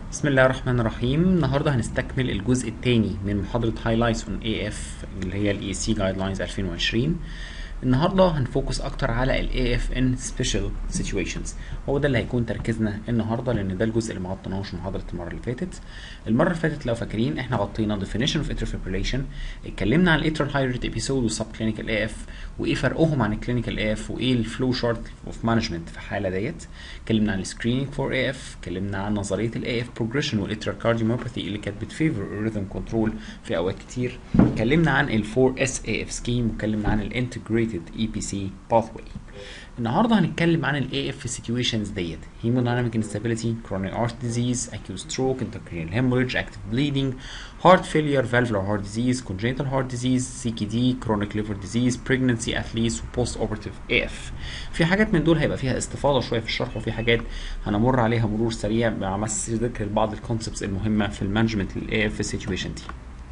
بسم الله الرحمن الرحيم النهارده هنستكمل الجزء الثاني من محاضرة Highlights on AF اللي هي ال EC Guidelines 2020 النهارده هنفوكس اكتر على ال AFN Special Situations هو ده اللي هيكون تركيزنا النهارده لان ده الجزء اللي ما غطيناهوش في محاضرة المرة اللي فاتت المرة اللي فاتت لو فاكرين احنا غطينا Definition of Atrial Fibrillation اتكلمنا عن Atrial High Rate Episode و Subclinical AF وايه فرقهم عن الكلينيكال اف وايه الفلو شارت اوف مانجمنت في الحاله ديت اتكلمنا عن السكريننج فور اي اف اتكلمنا عن نظريه الاي اف بروجريشن والاترال كارديوميوباثي اللي كانت بتفيفر الريثم كنترول في اوقات كتير اتكلمنا عن الفور اس اي اف سكيم واتكلمنا عن الانتجريتد اي بي سي باثوي النهارده هنتكلم عن الاي اف سيتويشنز ديت هيمودايناميك انستابيليتي كرونيك ارت ديزيز اكيوت ستروك انتركرينال هيموريدج اكتيف بليدنج هارت فيلير فالفولار هارت ديزيز كونجنتال هارت ديزيز سي كي دي كرونيك ليفر ديزيز بريجنسي اثليس وبوست اوبرتيف اي اف في حاجات من دول هيبقى فيها استفاضه شويه في الشرح وفي حاجات هنمر عليها مرور سريع مع بس ذكر بعض الكونسبتس المهمه في المانجمنت للاي اف سيتويشن دي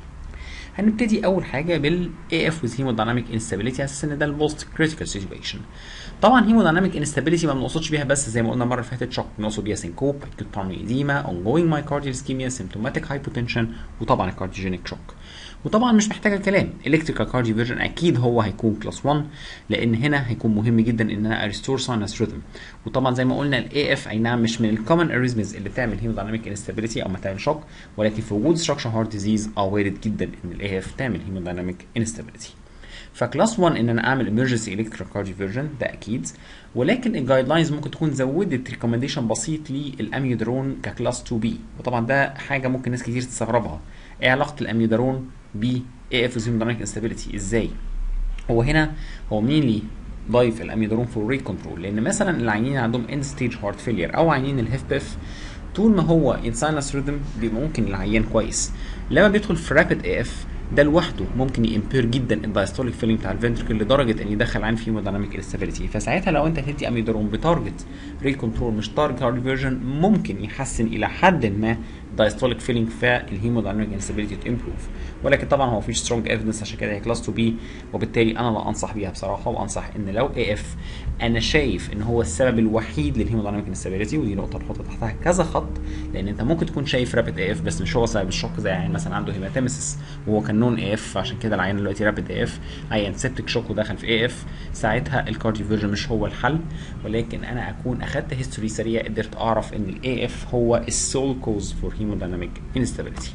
هنبتدي اول حاجه بال AF with hemodynamic instability اساس ان ده الموست كريتيكال سيتويشن طبعا hemodynamic instability ما بنقصدش بيها بس زي ما قلنا المره اللي فاتت شوك بنقصد بيها سينكوب acute pulmonary edema ongoing myocardial ischemia symptomatic hypotension وطبعا الكارديوجينيك شوك وطبعا مش محتاجه كلام الكتريكال كارديوفيرجن اكيد هو هيكون كلاس 1 لان هنا هيكون مهم جدا ان انا اريستور ساينس ريثم وطبعا زي ما قلنا الاي اف اي نعم مش من الكومن اريزمز اللي بتعمل هيمودايناميك انستابيليتي او ما تعمل شوك ولكن في وجود ستراكشر هارت ديزيز اه وارد جدا ان الاي اف تعمل هيمودايناميك انستابيليتي فكلاس 1 ان انا اعمل emergency electrical cardioversion ده اكيد ولكن الجايد لاينز ممكن تكون زودت ريكومنديشن بسيط للاميودرون ككلاس 2 بي وطبعا ده حاجه ممكن ناس كتير تستغربها ايه علاقه الاميودرون ب اي اف هيمودايناميك انستابيليتي ازاي هو هنا هو مين لي ضايف الاميودرون فور ريت كنترول لان مثلا العيانين عندهم اند ستيج هارت فيلير او عيانين الهيف بيف طول ما هو انساينس ريذم بيبقى ممكن العيان كويس لما بيدخل في رابيد اي اف ده لوحده ممكن يمبير جدا الدايستوليك فيلينج بتاع الفنتركل لدرجه ان يدخل عين فيه هيمودايناميك انستابيليتي فساعتها لو انت هتدي اميودرون بتارجت ريت كنترول مش تارجت كارديفيرجن ممكن يحسن الى حد ما دايستوليك فيلينج فالهيمودايناميك انستابيليتي تمبروف ولكن طبعا هو مفيش سترونج ايفيدنس عشان كده هي كلاس 2 بي وبالتالي انا لا انصح بيها بصراحه وانصح ان لو اي اف انا شايف ان هو السبب الوحيد للهيمودايناميك انستابيليتي ودي نقطه نحط تحتها كذا خط لان انت ممكن تكون شايف رابيد اي اف بس مش هو سبب الشوك زي يعني مثلا عنده هيماتيمسيس وهو كان نون اي اف عشان كده العيان دلوقتي رابيد اي اف عيان سيبتك شوك ودخل في اي اف ساعتها الكارديوفيرجن مش هو الحل ولكن انا اكون اخدت هيستوري سريع قدرت اعرف ان الاي اف هو السول كوز فور هيمودايناميك انستابيليتي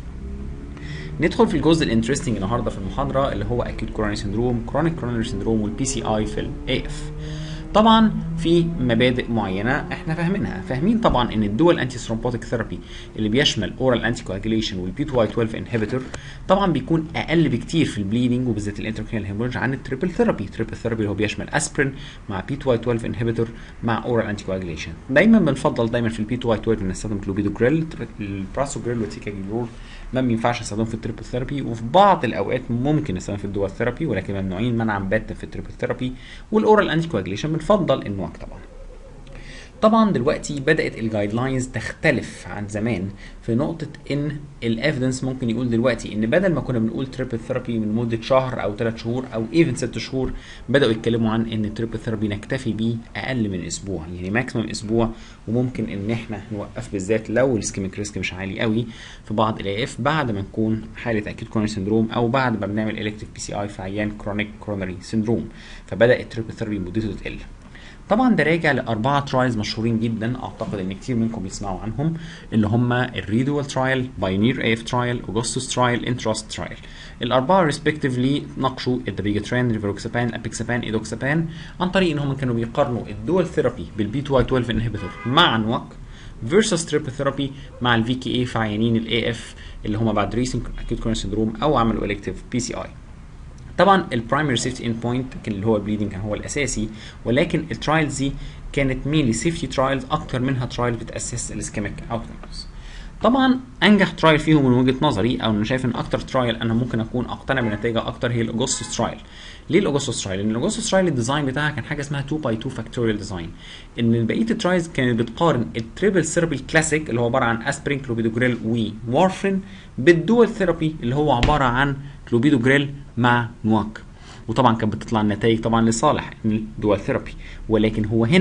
ندخل في الجزء الانترستنج النهارده في المحاضره اللي هو اكيوت كورونري سندروم كرونيك كورونري سندروم والبي سي اي في الاي اف طبعا في مبادئ معينه احنا فاهمينها فاهمين طبعا ان الدول انتي ثرومبوتيك ثيرابي اللي بيشمل اورال انتي كواجيليشن والبي 2 واي 12 انهبيتور طبعا بيكون اقل بكتير في البليدنج وبالذات الانتركرينال هيموريدج عن التريبل ثيرابي التريبل ثيرابي اللي هو بيشمل اسبرين مع بي 2 واي 12 انهبيتور مع اورال انتي كواجيليشن دايما بنفضل دايما في البي 2 واي 12 نستخدم كلوبيدوجريل البراسوجريل والتيكاجلور ما بينفعش نستخدمهم في التريبل ثيرابي وفي بعض الاوقات ممكن نستخدمهم في الدول ثيرابي ولكن ممنوعين منعا باتا في التريبل ثيرابي والاورال انتي كواجيليشن بنفضل النوع طبعا طبعا دلوقتي بدات الجايد لاينز تختلف عن زمان في نقطه ان الافيدنس ممكن يقول دلوقتي ان بدل ما كنا بنقول تريبل ثيرابي من مده شهر او ثلاث شهور او ايفن ست شهور بداوا يتكلموا عن ان التريبل ثيرابي نكتفي بيه اقل من اسبوع يعني ماكسيمم اسبوع وممكن ان احنا نوقف بالذات لو السكيميك ريسك مش عالي قوي في بعض الاي اف بعد ما نكون حاله اكيد كورونري سندروم او بعد ما بنعمل الكتيف بي سي اي في عيان كرونيك كورونري سندروم فبدا التريبل ثيرابي مدته تقل طبعا ده راجع لاربعه ترايلز مشهورين جدا اعتقد ان كتير منكم بيسمعوا عنهم اللي هم الريدوال ترايل بايونير اي اف ترايل اوجستوس ترايل انتراست ترايل الاربعه ريسبكتيفلي ناقشوا الدابيجاترين ريفروكسابان ابيكسابان ايدوكسابان عن طريق ان هم كانوا بيقارنوا الدول ثيرابي بالبي 2 واي 12 انهبيتور مع نواك فيرسس تريبل ثيرابي مع الفي كي اي في عيانين الاي اف اللي هم بعد ريسنج اكيوت كورن سندروم او عملوا الكتيف بي سي اي طبعا البرايمري سيفتي اند بوينت كان اللي هو البليدنج كان هو الاساسي ولكن الترايلز دي كانت مينلي سيفتي ترايلز اكتر منها ترايل بتاسس الاسكيميك اوتكمز طبعا انجح ترايل فيهم من وجهه نظري او انا شايف ان اكتر ترايل انا ممكن اكون اقتنع بنتائجها اكتر هي الاوجستوس ترايل ليه الاوجستوس ترايل؟ لان الاوجستوس ترايل الديزاين بتاعها كان حاجه اسمها 2 باي 2 فاكتوريال ديزاين ان بقيه الترايلز كانت بتقارن التريبل ثيرابي الكلاسيك اللي هو عباره عن اسبرين كلوبيدوجريل ومورفين بالدول ثيرابي اللي هو عباره عن كلوبيدوجريل مع نواك وطبعا كانت بتطلع النتائج طبعا لصالح الدول ثيرابي ولكن هو هنا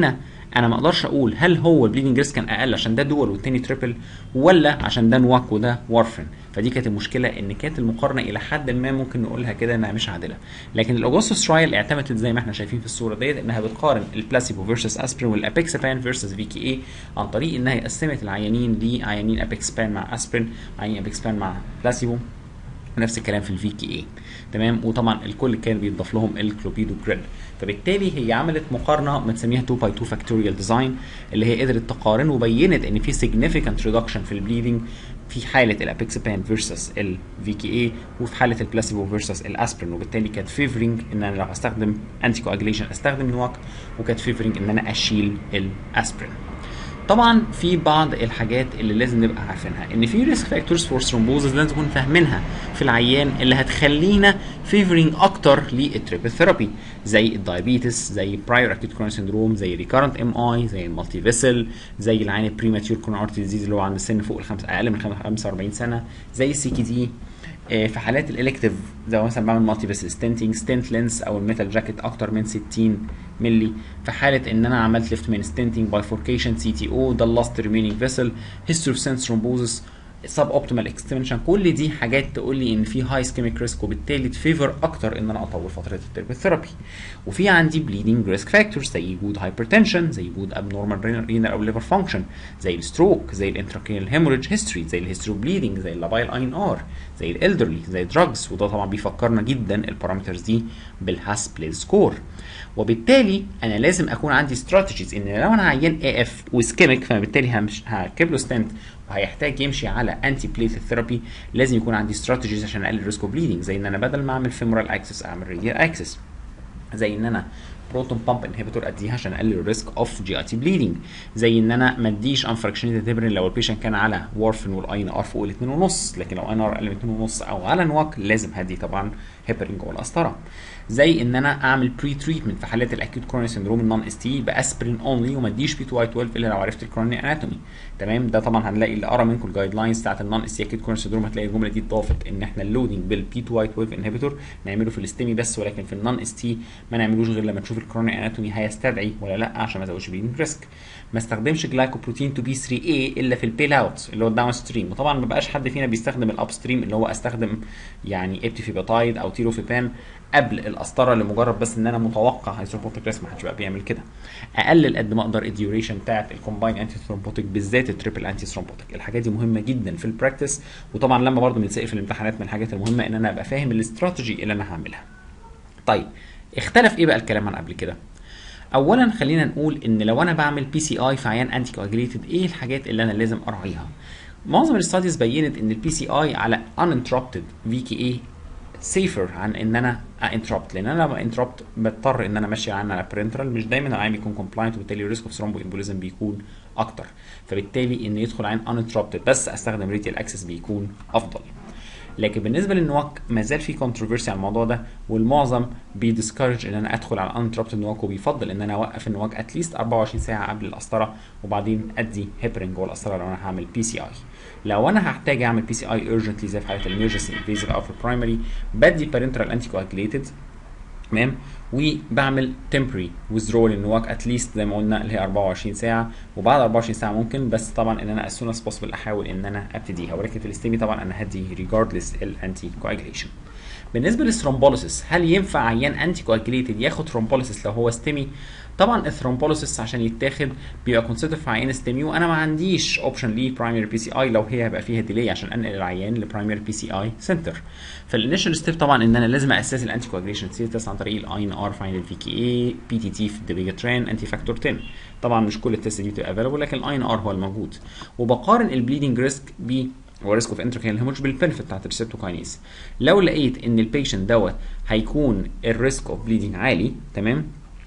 انا ما اقدرش اقول هل هو البليدنج ريسك كان اقل عشان ده دول والتاني تريبل ولا عشان ده نواك وده وارفرين فدي كانت المشكله ان كانت المقارنه الى حد ما ممكن نقولها كده انها مش عادله لكن الاوجوستس ترايل اعتمدت زي ما احنا شايفين في الصوره ديت انها بتقارن البلاسيبو فيرسس اسبرين والابيكسابان فيرسس في كي اي عن طريق انها قسمت العيانين لعيانين ابيكسابان مع اسبرين عيانين ابيكسابان مع بلاسيبو نفس الكلام في الفي كي اي تمام وطبعا الكل كان بيضاف لهم الكلوبيدو جريل فبالتالي هي عملت مقارنه بنسميها 2 باي 2 فاكتوريال ديزاين اللي هي قدرت تقارن وبينت ان في significant reduction في البليدنج في حاله الابيكسابان فيرسس الفي كي اي وفي حاله البلاسيبو فيرسس الاسبرين وبالتالي كانت فيفرنج ان انا لو هستخدم انتي كواجليشن استخدم نواك وكانت فيفرنج ان انا اشيل الاسبرين طبعا في بعض الحاجات اللي لازم نبقى عارفينها ان في ريسك فاكتورز فور ثرومبوزز لازم نكون فاهمينها في العيان اللي هتخلينا فيفرنج اكتر للتريبل ثيرابي زي الدايابيتس زي براير اكيوت كرونيك سندروم زي ريكارنت ام اي زي المالتي فيسل زي العين البريماتيور كوروناري ارتري ديزيز اللي هو عند السن فوق الخمس اقل من 45 سنه زي السي كي دي في حالات الالكتيف زي مثلا بعمل مالتي فيسل ستنتنج ستنت لينس او الميتال جاكيت اكتر من 60 ملي في حاله ان انا عملت ليفت من ستنتنج بايفوركيشن سي تي او ده اللاست ريمينينج فيسل هيستوري اوف سنس ثرومبوزس سب اوبتيمال اكستنشن كل دي حاجات تقول لي ان في هاي سكيميك ريسك وبالتالي تفيفر اكتر ان انا اطول فتره التربية ثيرابي وفي عندي بليدنج ريسك فاكتورز زي وجود هايبرتنشن زي وجود ابنورمال رينال او ليفر فانكشن زي الستروك زي الانتراكرينال هيموريج هيستوري زي الهيستوري بليدنج زي اللابايل اين ار زي الالدرلي زي دراجز وده طبعا بيفكرنا جدا البارامترز دي بالهاس بلاي سكور وبالتالي انا لازم اكون عندي استراتيجيز ان لو انا عيان اي اف وسكيميك فبالتالي هركب له ستنت وهيحتاج يمشي على انتي بليتد ثيرابي لازم يكون عندي استراتيجيز عشان اقلل ريسك اوف بليدنج زي ان انا بدل ما اعمل فيمورال اكسس اعمل راديال اكسس زي ان انا بروتون بامب انهبيتور اديها عشان اقلل الريسك اوف جي اي تي بليدنج زي ان انا ما اديش انفراكشنيتد هيبرين لو البيشنت كان على وارفن والاي ان ار فوق ال 2.5 لكن لو ان ار اقل من 2.5 او على نواك لازم هدي طبعا هيبرين جوه القسطره زي ان انا اعمل بري تريتمنت في حالات الاكيوت كوروني سندروم النون اس تي باسبرين اونلي وما اديش بي 2 واي 12 الا لو عرفت الكوروني اناتومي تمام ده طبعا هنلاقي اللي قرا منكم الجايد لاينز بتاعت النون اس تي اكيوت كوروني سندروم هتلاقي الجمله دي اتضافت ان احنا اللودنج بالبي 2 واي 12 انهبيتور نعمله في الاستيمي بس ولكن في النون اس تي ما نعملوش غير لما نشوف الكوروني اناتومي هيستدعي ولا لا عشان ما ازودش بليدنج ريسك ما استخدمش جلايكوبروتين تو بي 3 اي الا في البيل اوت اللي هو الداون ستريم وطبعا ما بقاش حد فينا بيستخدم الاب ستريم اللي هو استخدم يعني ابتيفيباتايد او تيروفيبان قبل القسطره لمجرد بس ان انا متوقع هيثروبوتيك ريسك ما حدش بقى بيعمل كده اقلل قد ما اقدر الديوريشن بتاعت الكومباين انتي ثرومبوتيك بالذات التريبل انتي ثرومبوتيك الحاجات دي مهمه جدا في البراكتس وطبعا لما برضه بنتسال في الامتحانات من الحاجات المهمه ان انا ابقى فاهم الاستراتيجي اللي انا هعملها طيب اختلف ايه بقى الكلام عن قبل كده اولا خلينا نقول ان لو انا بعمل بي سي اي في عيان انتي كواجليتد ايه الحاجات اللي انا لازم اراعيها معظم الاستاديز بينت ان البي سي اي على uninterrupted في كي اي سيفر عن ان انا انتربت لان انا لما انتربت بضطر ان انا ماشي عن على برنترال مش دايما العين بيكون كومبلاينت وبالتالي الريسك اوف ثرومبو امبوليزم بيكون اكتر فبالتالي ان يدخل عين uninterrupted بس استخدم ريتيال اكسس بيكون افضل لكن بالنسبه للنواك ما زال في كونتروفيرسي على الموضوع ده والمعظم بيدسكارج ان انا ادخل على انتربت نواك وبيفضل ان انا اوقف النواك اتليست 24 ساعه قبل القسطره وبعدين ادي هيبرنج جوه القسطره لو انا هعمل بي سي اي لو انا هحتاج اعمل بي سي اي urgently زي في حاله الامرجنسي انفيزيف او في البرايمري بدي بارنترال انتي كواجليتد تمام وبعمل temporary withdrawal النواك اتليست زي ما قلنا اللي هي 24 ساعه وبعد 24 ساعه ممكن بس طبعا ان انا as soon as possible احاول ان انا ابتديها ولكن في الاستيمي طبعا انا هدي regardless الانتي كواجليشن بالنسبه للثرومبوليسيس هل ينفع عيان انتي كواجليتد ياخد ثرومبوليسيس لو هو ستيمي طبعا الثرومبوليسيس عشان يتاخد بيبقى كونسيدر في عيان ستيمي وانا ما عنديش اوبشن ليه برايمري بي سي اي لو هي هيبقى فيها ديلي عشان انقل العيان لبرايمري بي سي اي سنتر فالانيشال ستيب طبعا ان انا لازم اساس الانتي كواجليشن ستيتس عن طريق الاي ان ار فاينل في كي اي بي تي تي في الديبيجاترين انتي فاكتور 10 طبعا مش كل التست دي بتبقى افيلبل لكن الاي ان ار هو الموجود وبقارن البليدنج ريسك ب وريسك اوف انتركينال هيمورج بالبنفيت بتاعت الريسبتوكاينيز لو لقيت ان البيشنت دوت هيكون الريسك اوف بليدنج عالي تمام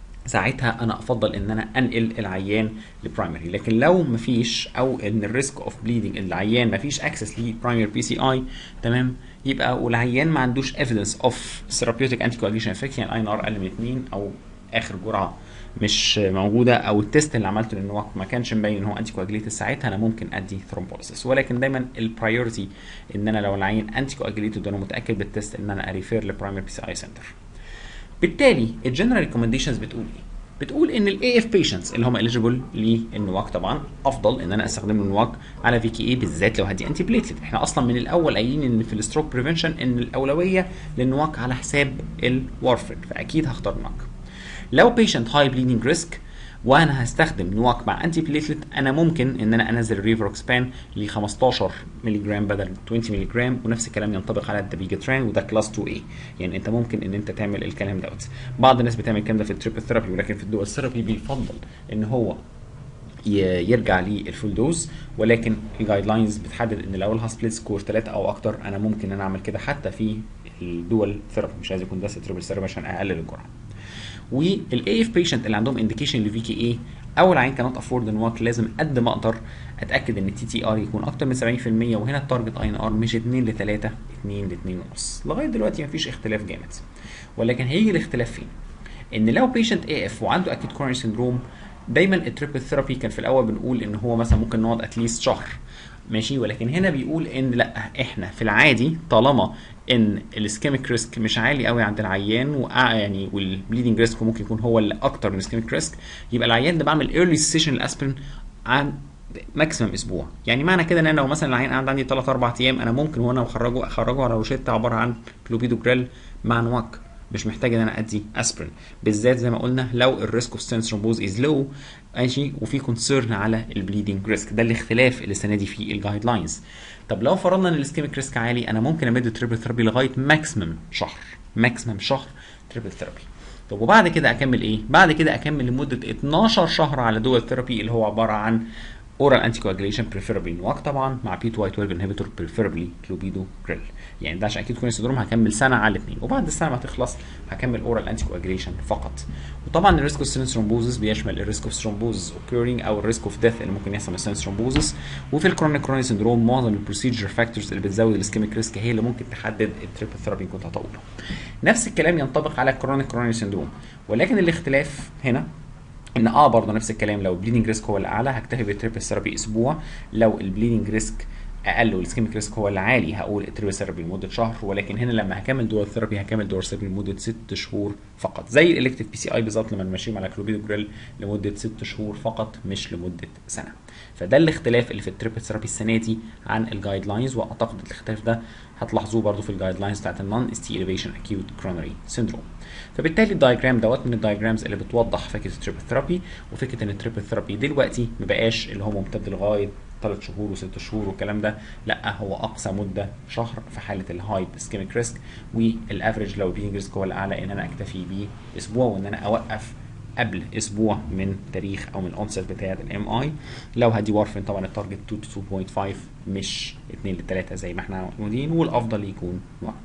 ساعتها انا افضل ان انا انقل العيان لبرايمري لكن لو مفيش او ان الريسك اوف بليدنج العيان مفيش اكسس لبرايمري بي سي اي تمام يبقى والعيان ما عندوش ايفيدنس اوف ثيرابيوتيك انتي كواجيشن افكت يعني اي ان ار اقل من 2 او اخر جرعه مش موجوده او التيست اللي عملته للنواك ما كانش مبين ان هو انتي كواجليتد ساعتها انا ممكن ادي ثرومبوليسيس ولكن دايما البرايورتي ان انا لو العين انتي كواجليتد وانا متاكد بالتيست ان انا اريفير لبرايمري بي سي اي سنتر بالتالي الجنرال ريكومنديشنز بتقول ايه بتقول ان الاي اف بيشنتس اللي هم اليجيبل للنواك طبعا افضل ان انا استخدم النواك على في كي اي بالذات لو هدي انتي بليتلت احنا اصلا من الاول قايلين ان في الستروك بريفنشن ان الاولويه للنواك على حساب الوارفرين فاكيد هختار نواك لو بيشنت هاي بليدنج ريسك وانا هستخدم نواك مع انتي بليتلت انا ممكن ان انا انزل ريفروكسبان ل 15 مللي جرام بدل 20 مللي جرام ونفس الكلام ينطبق على الدابيجاتران وده كلاس 2 a يعني انت ممكن ان انت تعمل الكلام دوت بعض الناس بتعمل الكلام ده في التريبل ثيرابي ولكن في الدول ثيرابي بيفضل ان هو يرجع للفول دوز ولكن الجايد لاينز بتحدد ان لو لها سبليت سكور 3 او اكتر انا ممكن ان انا اعمل كده حتى في الدول ثيرابي مش عايز يكون ده تريبل ثيرابي عشان اقلل الجرعه والاي اف بيشنت اللي عندهم انديكيشن لفي كي اي اول عين كانت افورد ان واك لازم قد ما اقدر اتاكد ان التي تي ار يكون اكتر من 70% وهنا التارجت اي ان ار مش 2 ل 3 2 ل 2 ونص لغايه دلوقتي مفيش اختلاف جامد ولكن هيجي الاختلاف فين؟ ان لو بيشنت اي اف وعنده اكيد كورونري سندروم دايما التريبل ثيرابي كان في الاول بنقول ان هو مثلا ممكن نقعد اتليست شهر ماشي ولكن هنا بيقول ان لا احنا في العادي طالما ان الاسكيميك ريسك مش عالي قوي عند العيان وقع يعني والبليدنج ريسك ممكن يكون هو اللي اكتر من الاسكيميك ريسك يبقى العيان ده بعمل ايرلي سيشن الاسبرين عن ماكسيمم اسبوع يعني معنى كده ان انا لو مثلا العيان قاعد عندي 3 4 ايام انا ممكن وانا بخرجه اخرجه على روشته عباره عن كلوبيدوجريل مع نواك مش محتاج ان انا ادي اسبرين بالذات زي ما قلنا لو الريسك اوف ستين ثرومبوز از لو ماشي وفي كونسيرن على البليدنج ريسك ده الاختلاف اللي السنه دي في الجايد لاينز طب لو فرضنا ان الاسكيميك ريسك عالي انا ممكن امد تريبل ثيرابي لغايه ماكسيمم شهر ماكسيمم شهر تريبل ثيرابي طب وبعد كده اكمل ايه؟ بعد كده اكمل لمده 12 شهر على دول ثيرابي اللي هو عباره عن اورال انتي كواجليشن بريفيربلي نواك طبعا مع بي 2 اي 12 انهبيتور بريفيربلي كلوبيدو جريل يعني ده عشان اكيد كوني سندروم هكمل سنه على الاثنين وبعد السنه ما تخلص هكمل اورال انتي كواجليشن فقط وطبعا الريسك اوف ستين ثرومبوزس بيشمل الريسك اوف ثرومبوزس اوكيرنج او الريسك اوف ديث اللي ممكن يحصل من ستين ثرومبوزس وفي الكرونيك كروني سندروم معظم البروسيجر فاكتورز اللي بتزود الاسكيميك ريسك هي اللي ممكن تحدد التريبل ثيرابي كنت هطوله نفس الكلام ينطبق على الكرونيك كروني سندروم ولكن الاختلاف هنا ان اه برضه نفس الكلام لو البليدنج ريسك هو الاعلى هكتفي بالتريبل ثيرابي اسبوع لو البليدنج ريسك اقل والاسكيميك ريسك هو العالي هقول التريبل ثيرابي لمده شهر ولكن هنا لما هكمل دور ثيرابي هكمل دور ثيرابي لمده ست شهور فقط زي الالكتيف بي سي اي بالظبط لما ماشيين على كلوبيدوجريل لمده ست شهور فقط مش لمده سنه فده الاختلاف اللي في التريبل ثيرابي السنه دي عن الجايد لاينز واعتقد الاختلاف ده هتلاحظوه برضو في الجايد لاينز بتاعت النون اس تي اليفيشن اكيوت كرونري سيندروم فبالتالي الدايجرام دوت من الدايجرامز اللي بتوضح فكره التريبل ثيرابي وفكره ان التريبل ثيرابي دلوقتي ما بقاش اللي هو ممتد لغايه ثلاث شهور وست شهور والكلام ده لا هو اقصى مده شهر في حاله الهاي اسكيميك ريسك والافريج لو البينج ريسك هو الاعلى ان انا اكتفي بيه اسبوع وان انا اوقف قبل اسبوع من تاريخ او من الاونست بتاعه الام اي لو هدي وارفين طبعا التارجت 2 to 2.5 مش 2 ل 3 زي ما احنا موجودين والافضل يكون واك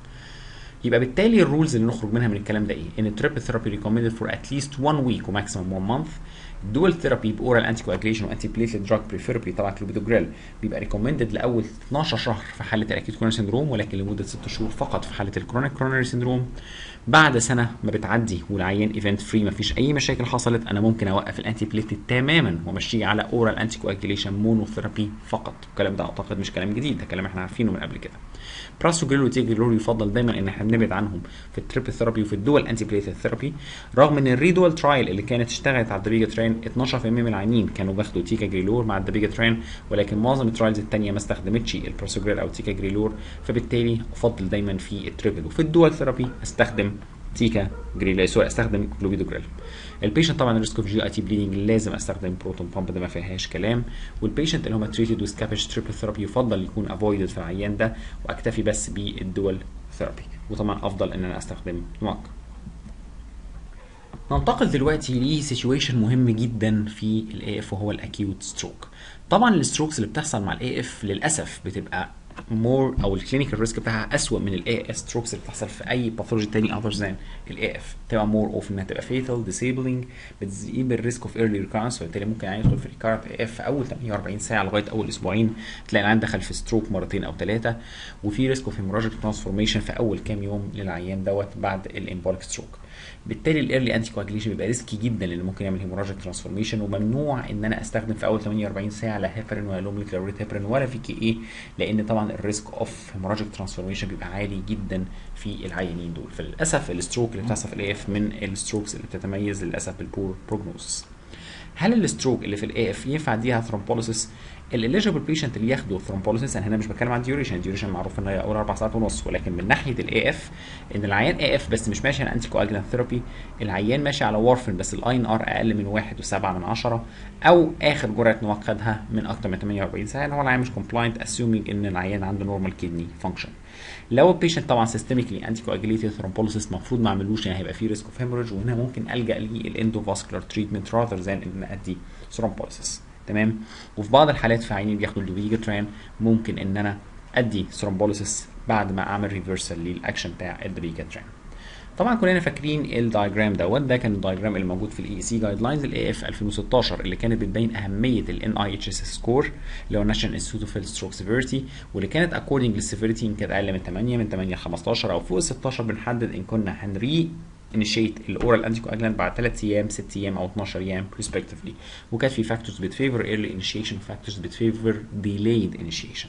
يبقى بالتالي الرولز اللي نخرج منها من الكلام ده ايه؟ ان التريبل ثيرابي ريكومندد فور اتليست 1 ويك وماكسيمم 1 مانث دول ثيرابي باورال انتي كواجليشن وانتي بليتلت دراج بريفيربلي طبعا كلوبيدوجريل بيبقى ريكومندد لاول 12 شهر في حاله الاكيد كورونري سندروم ولكن لمده 6 شهور فقط في حاله الكرونيك كورونري سندروم بعد سنه ما بتعدي والعيان ايفنت فري ما فيش اي مشاكل حصلت انا ممكن اوقف الانتي بليتلت تماما وامشيه على اورال انتي كواجليشن مونو ثيرابي فقط الكلام ده اعتقد مش كلام جديد ده كلام احنا عارفينه من قبل كده براسوجريل وتيجريلور يفضل دايما ان احنا بنبعد عنهم في التريبل ثيرابي وفي الدول انتي بليتد ثيرابي رغم ان الريدول ترايل اللي كانت اشتغلت على الدبيجا ترين 12% من العيانين كانوا بياخدوا تيكا جريلور مع الدبيجا ترين ولكن معظم الترايلز الثانيه ما استخدمتش البروسوجريل او تيكا جريلور فبالتالي افضل دايما في التريبل وفي الدول ثيرابي استخدم تيكا جريل سوري استخدم كلوبيدوجريل البيشنت طبعا الريسك اوف جي اي تي بليدنج لازم استخدم بروتون بامب ده ما فيهاش كلام والبيشنت اللي هم تريتد ويز كابج تريبل ثيرابي يفضل يكون افويدد في العيان ده واكتفي بس بالدول ثيرابي وطبعا افضل ان انا استخدم نواك ننتقل دلوقتي لسيتويشن مهم جدا في الاي اف وهو الاكيوت ستروك طبعا الستروكس اللي بتحصل مع الاي اف للاسف بتبقى مور او الكلينيكال ريسك بتاعها اسوء من الاي اس ستروكس اللي بتحصل في اي باثولوجي تاني اذر ذان الاي اف تبقى مور اوف انها تبقى فيتال ديسيبلينج بتزيد الريسك اوف ايرلي ريكارنس وبالتالي ممكن يعني يدخل في ريكارنت اي اف في اول 48 ساعه لغايه اول اسبوعين تلاقي العيان دخل في ستروك مرتين او ثلاثه وفي ريسك اوف هيموراجيك ترانسفورميشن في اول كام يوم للعيان دوت بعد الامبوليك ستروك بالتالي الايرلي انتي كواجليشن بيبقى ريسكي جدا لان ممكن يعمل هيموراجيك ترانسفورميشن وممنوع ان انا استخدم في اول 48 ساعه لا هيبرين ولا لومليك ولا هيبرين ولا في كي اي لان طبعا طبعا الريسك اوف هيموراجيك ترانسفورميشن بيبقى عالي جدا في العيانين دول فللاسف الستروك اللي بتحصل في الاي اف من الستروكس اللي بتتميز للاسف بالبور بروجنوسس هل الستروك اللي في الاي اف ينفع اديها ثرومبوليسيس الاليجيبل بيشنت اللي ياخدوا ثرومبوليسيس انا هنا مش بتكلم عن الديوريشن الديوريشن معروف ان هي اول اربع ساعات ونص ولكن من ناحيه الاي اف ان العيان اي اف بس مش ماشي على انتي كواجلانت ثيرابي العيان ماشي على وارفرين بس الاي ان ار اقل من 1.7 من 10 او اخر جرعه نواق خدها من اكتر من 48 ساعه اللي هو العيان مش كومبلاينت اسيومينج ان العيان عنده نورمال كيدني فانكشن لو البيشنت طبعا سيستميكلي انتي كواجليتد ثرومبوليسيس المفروض ما اعملوش يعني هيبقى في ريسك اوف هيموريج وهنا ممكن الجا للاندوفاسكولار تريتمنت راذر ذان ان ادي ثرومبوليسيس تمام وفي بعض الحالات في عيانين بياخدوا الدوفيجاتران ممكن ان انا ادي ثرومبوليسيس بعد ما اعمل ريفرسال للاكشن بتاع الدوفيجاتران طبعا كلنا فاكرين الدايجرام دوت ده كان الدايجرام اللي موجود في الاي سي جايد لاينز الاي اف 2016 اللي كانت بتبين اهميه الان اي اتش اس سكور اللي هو ناشونال انستيتيوت اوف ستروك سيفيرتي واللي كانت اكوردنج للسيفيرتي ان كانت اقل من 8 من 8 ل 15 او فوق ال 16 بنحدد ان كنا هنري انيشيت الاورال انتي كواجلانت بعد 3 ايام 6 ايام او 12 ايام ريسبكتيفلي وكانت في فاكتورز بتفيفر ايرلي انيشيشن فاكتورز بتفيفر ديلايد انيشيشن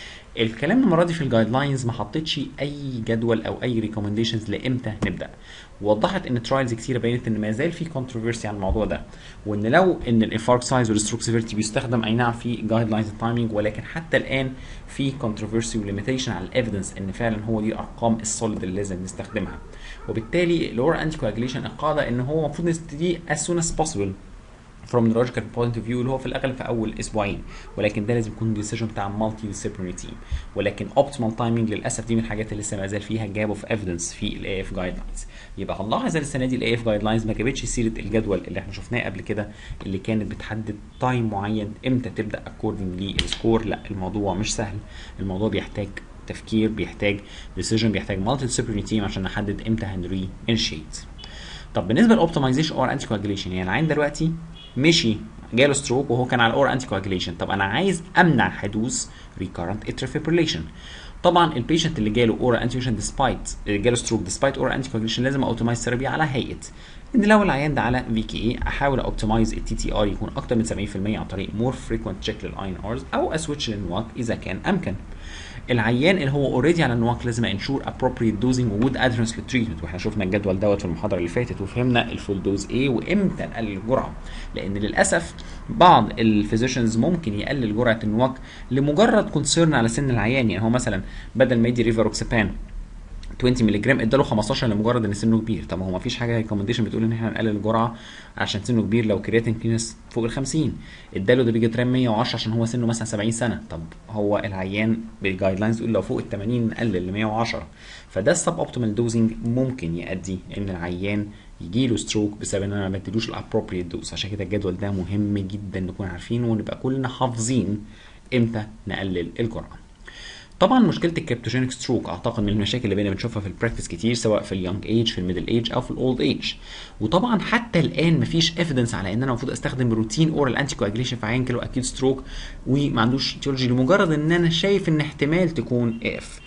الكلام المره دي في الجايد لاينز ما حطيتش اي جدول او اي ريكومنديشنز لامتى نبدا وضحت ان ترايلز كتيره بينت ان ما زال في كونتروفيرسي عن الموضوع ده وان لو ان الانفاركت سايز والستروك سيفيرتي بيستخدم اي نعم في جايد لاينز التايمينج ولكن حتى الان في كونتروفيرسي وليميتيشن على الايفيدنس ان فعلا هو دي الارقام السوليد اللي لازم نستخدمها وبالتالي الاور انتي كواجليشن القاعده ان هو المفروض نبتدي as soon as possible from neurological point of view اللي هو في الاغلب في اول اسبوعين ولكن ده لازم يكون ديسيجن بتاع مالتي ديسيبلينري تيم ولكن اوبتيمال تايمينج للاسف دي من الحاجات اللي لسه ما زال فيها جاب اوف ايفيدنس في الاي اف جايد لاينز يبقى هنلاحظ ان السنه دي الاي اف جايد لاينز ما جابتش سيره الجدول اللي احنا شفناه قبل كده اللي كانت بتحدد تايم معين امتى تبدا اكوردنج للسكور لا الموضوع مش سهل الموضوع بيحتاج تفكير بيحتاج ديسيجن بيحتاج مالتي ديسيبلينري تيم عشان نحدد امتى هنري انشيت طب بالنسبه للاوبتمايزيشن اور انتي كواجليشن يعني العين دلوقتي مشي جاله ستروك وهو كان على الاور انتي كواجليشن طب انا عايز امنع حدوث ريكارنت اترال فيبريليشن طبعا البيشنت اللي جاله اورال انتي ديسبايت جاله ستروك ديسبايت اورال انتي كواجليشن لازم اوتومايز ثيرابي على هيئه ان لو العيان ده على في كي اي احاول اوبتمايز التي تي ار يكون اكتر من 70% عن طريق مور فريكوينت تشيك للاي ان ارز او اسويتش للنواق اذا كان امكن العيان اللي هو اوريدي على النواق لازم انشور ابروبريت دوزنج وود ادرنس للتريتمنت واحنا شفنا الجدول دوت في المحاضره اللي فاتت وفهمنا الفول دوز ايه وامتى نقلل الجرعه لان للاسف بعض الفيزيشنز ممكن يقلل جرعه النواق لمجرد كونسيرن على سن العيان يعني هو مثلا بدل ما يدي ريفاروكسابان 20 مللي جرام اداله 15 لمجرد ان سنه كبير طب ما هو ما فيش حاجه ريكومنديشن بتقول ان احنا نقلل الجرعه عشان سنه كبير لو كرياتين كينس فوق ال 50 اداله ده بيجترام 110 عشان هو سنه مثلا 70 سنه طب هو العيان بالجايد لاينز يقول لو فوق ال 80 نقلل ل 110 فده السب اوبتيمال دوزنج ممكن يؤدي ان العيان يجي له ستروك بسبب ان انا ما بديلوش الابروبريت دوز عشان كده الجدول ده مهم جدا نكون عارفينه ونبقى كلنا حافظين امتى نقلل الجرعه طبعا مشكله الكريبتوجينيك ستروك اعتقد من المشاكل اللي بقينا بنشوفها في البراكتس كتير سواء في اليونج ايج في الميدل ايج او في الاولد ايج وطبعا حتى الان مفيش ايفيدنس على ان انا المفروض استخدم روتين اورال انتي كواجليشن في عيان كيلو اكيد ستروك وما عندوش تيولوجي لمجرد ان انا شايف ان احتمال تكون اف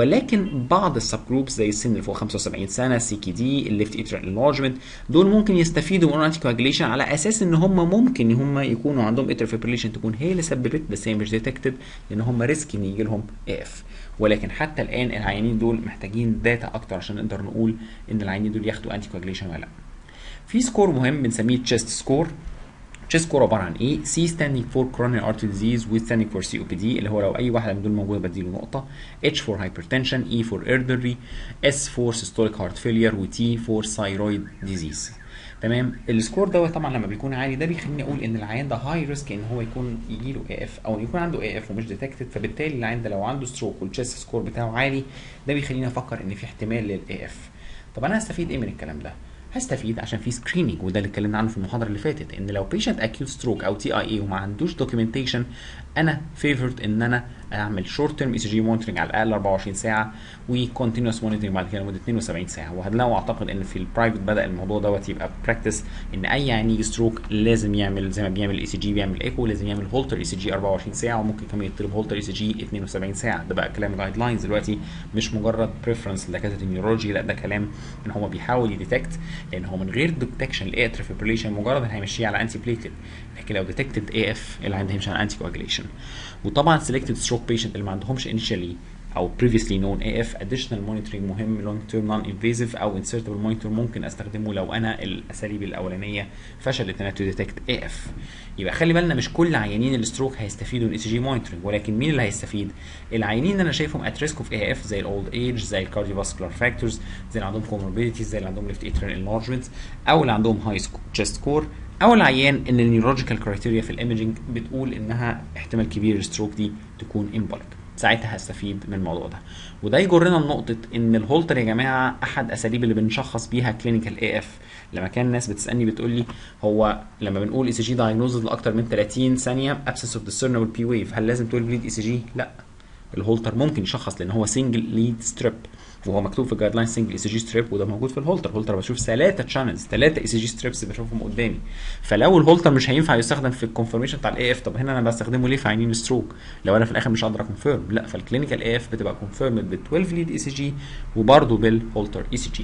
ولكن بعض السب جروبس زي السن اللي فوق 75 سنه سي كي دي الليفت ايترال انلارجمنت دول ممكن يستفيدوا من انتي كواجليشن على اساس ان هم ممكن هم يكونوا عندهم اترال فيبريليشن تكون هي اللي سببت بس هي مش ديتكتد لان هم ريسك ان يجي لهم اف ولكن حتى الان العيانين دول محتاجين داتا اكتر عشان نقدر نقول ان العيانين دول ياخدوا انتي كواجليشن ولا لا في سكور مهم بنسميه تشيست سكور تشيست سكور عباره عن ايه؟ سي ستاندينج فور كرونري ارتري ديزيز و ستاندينج فور سي او بي دي اللي هو لو اي واحده من دول موجوده بديله نقطه اتش فور هايبرتنشن اي فور ايردري اس فور سيستوليك هارت فيلير وتي فور ثايرويد ديزيز تمام السكور دوت طبعا لما بيكون عالي ده بيخليني اقول ان العيان ده هاي ريسك ان هو يكون يجي له اي اف او يكون عنده اي اف ومش ديتكتد فبالتالي العيان ده لو عنده ستروك والتشيست سكور بتاعه عالي ده بيخليني افكر ان في احتمال للاي اف طب انا هستفيد ايه من الكلام ده؟ هستفيد عشان في سكريننج وده اللي اتكلمنا عنه في المحاضره اللي فاتت ان لو بيشنت اكيوت ستروك او تي اي اي وما عندوش دوكيومنتيشن انا فيفورد ان انا اعمل شورت تيرم اي سي جي مونيتورنج على الاقل 24 ساعه وكونتينوس مونيتورنج بعد كده لمده 72 ساعه وهتلاقوا اعتقد ان في البرايفت بدا الموضوع دوت يبقى براكتس ان اي عيان يجي ستروك لازم يعمل زي ما بيعمل اي سي جي بيعمل ايكو لازم يعمل هولتر اي سي جي 24 ساعه وممكن كمان يطلب هولتر اي سي جي 72 ساعه ده بقى كلام جايد لاينز دلوقتي مش مجرد بريفرنس لدكاتره النيورولوجي لا ده كلام ان هو بيحاول يديتكت لان هو من غير ديتكشن لاي فيبريليشن مجرد هيمشيه على انتي بليتد لكن لو ديتكتد اي اف العيان هيمشي على انتي كواجليشن وطبعا selected stroke patient اللي ما عندهمش initially او previously known AF additional monitoring مهم long term non invasive او insertable monitor ممكن استخدمه لو انا الاساليب الاولانيه فشلت انها to detect AF يبقى خلي بالنا مش كل عيانين الستروك هيستفيدوا من اي سي جي مونيتورنج ولكن مين اللي هيستفيد؟ العيانين اللي انا شايفهم ات ريسك اوف اي اف زي الاولد ايج زي الكارديوفاسكولار فاكتورز زي اللي عندهم كوموربيديتيز زي اللي عندهم ليفت اتريال انلارجمنت او اللي عندهم هاي تشيست كور او العيان ان النيورولوجيكال كرايتيريا في الايمجنج بتقول انها احتمال كبير الستروك دي تكون امبوليك ساعتها هستفيد من الموضوع ده وده يجرنا لنقطة ان الهولتر يا جماعة احد اساليب اللي بنشخص بيها كلينيكال اي اف لما كان الناس بتسالني بتقول لي هو لما بنقول اي سي جي دايجنوزز لاكتر من 30 ثانية absence of discernible بي ويف هل لازم تقول بليد اي سي جي؟ لا الهولتر ممكن يشخص لان هو سنجل ليد ستريب وهو مكتوب في الجايد لاين سنجل اي سي جي ستريب وده موجود في الهولتر هولتر بشوف ثلاثه تشانلز ثلاثه اي سي جي ستريبس بشوفهم قدامي فلو الهولتر مش هينفع يستخدم في الكونفرميشن بتاع الاي اف طب هنا انا بستخدمه ليه في عينين ستروك لو انا في الاخر مش هقدر اكونفيرم لا فالكلينيكال اي اف بتبقى كونفيرم بال 12 ليد اي سي جي وبرده بالهولتر اي سي جي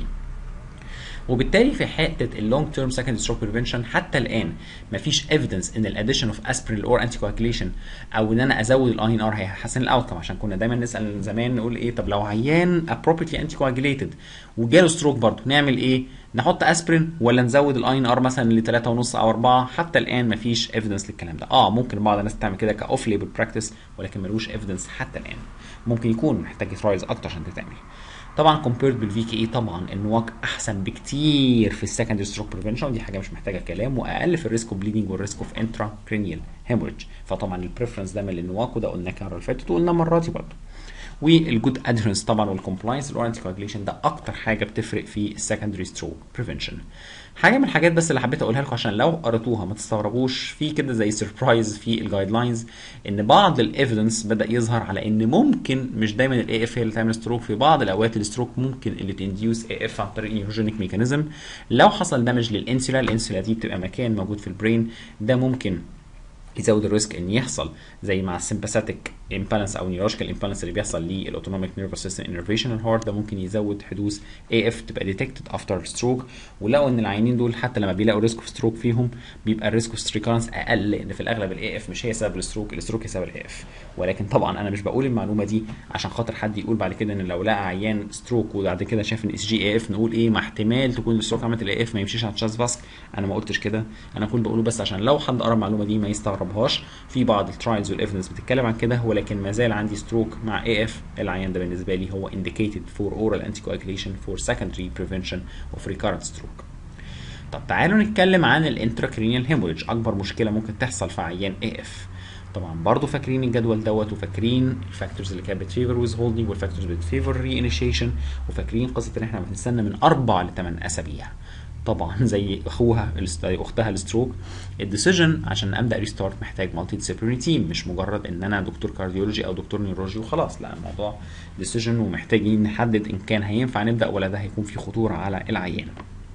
وبالتالي في حته اللونج تيرم سكند ستروك بريفنشن حتى الان مفيش ايفيدنس ان الاديشن اوف اسبرين اور انتي كواجيليشن او ان انا ازود الاي ان ار هيحسن الاوتكم عشان كنا دايما نسال زمان نقول ايه طب لو عيان ابروبريتلي انتي كواجيليتد وجاله ستروك برضه نعمل ايه؟ نحط اسبرين ولا نزود الاي ان ار مثلا ل 3 ونص او 4 حتى الان مفيش ايفيدنس للكلام ده اه ممكن بعض الناس تعمل كده كاوف ليبل براكتس ولكن ملوش ايفيدنس حتى الان ممكن يكون محتاج يترايز اكتر عشان تتعمل طبعا كومبيرد بالفي كي اي طبعا النواك احسن بكتير في السكندري ستروك بريفنشن ودي حاجه مش محتاجه كلام واقل في الريسك اوف بليدنج والريسك اوف انترا كرينيال هيموريدج فطبعا البريفرنس دايما للنواك وده قلناه المره اللي فاتت وقلنا مراتي برضه والجود ادهرنس طبعا والكومبلاينس الاورنتي كواجليشن ده اكتر حاجه بتفرق في السكندري ستروك بريفنشن حاجه من الحاجات بس اللي حبيت اقولها لكم عشان لو قريتوها ما تستغربوش في كده زي سربرايز في الجايد لاينز ان بعض الايفيدنس بدا يظهر على ان ممكن مش دايما الاي اف هي اللي تعمل ستروك في بعض الاوقات الستروك ممكن اللي تنديوس اي اف عن طريق نيوروجينيك ميكانيزم لو حصل دامج للانسولا الانسولا دي بتبقى مكان موجود في البرين ده ممكن يزود الريسك ان يحصل زي مع السمباثيك امبالانس او نيورولوجيكال امبالانس اللي بيحصل للاوتونوميك نيرفس سيستم انرفيشن الهارت ده ممكن يزود حدوث اي اف تبقى ديتكتد افتر ستروك ولقوا ان العيانين دول حتى لما بيلاقوا ريسك اوف ستروك فيهم بيبقى الريسك اوف ريكارنس اقل لان في الاغلب الاي اف مش هي سبب الستروك الستروك هي سبب الاي اف ولكن طبعا انا مش بقول المعلومه دي عشان خاطر حد يقول بعد كده ان لو لقى عيان ستروك وبعد كده شاف ان اس جي اي اف نقول ايه ما احتمال تكون الستروك عملت الاي اف ما يمشيش على تشاز فاسك انا ما قلتش كده انا كنت بقوله بس عشان لو حد قرا المعلومه دي ما يستغربهاش في بعض الترايلز والايفيدنس بتتكلم عن كده ولكن ما زال عندي ستروك مع اي اف العيان ده بالنسبه لي هو indicated for oral anticoagulation for secondary prevention of recurrent stroke. طب تعالوا نتكلم عن الانتراكرينيال هيموريدج اكبر مشكله ممكن تحصل في عيان اي اف. طبعا برضو فاكرين الجدول دوت وفاكرين الفاكتورز اللي كانت بتفيفر ويز هولدنج والفاكتورز بتفيفر ري انيشيشن وفاكرين قصه ان احنا بنستنى من اربع لثمان اسابيع. طبعا زي اخوها زي اختها الستروك الديسيجن عشان ابدا ريستارت محتاج مالتي ديسيبلينري تيم مش مجرد ان انا دكتور كارديولوجي او دكتور نيورولوجي وخلاص لا الموضوع ديسيجن ومحتاجين نحدد ان كان هينفع نبدا ولا ده هيكون في خطوره على العيان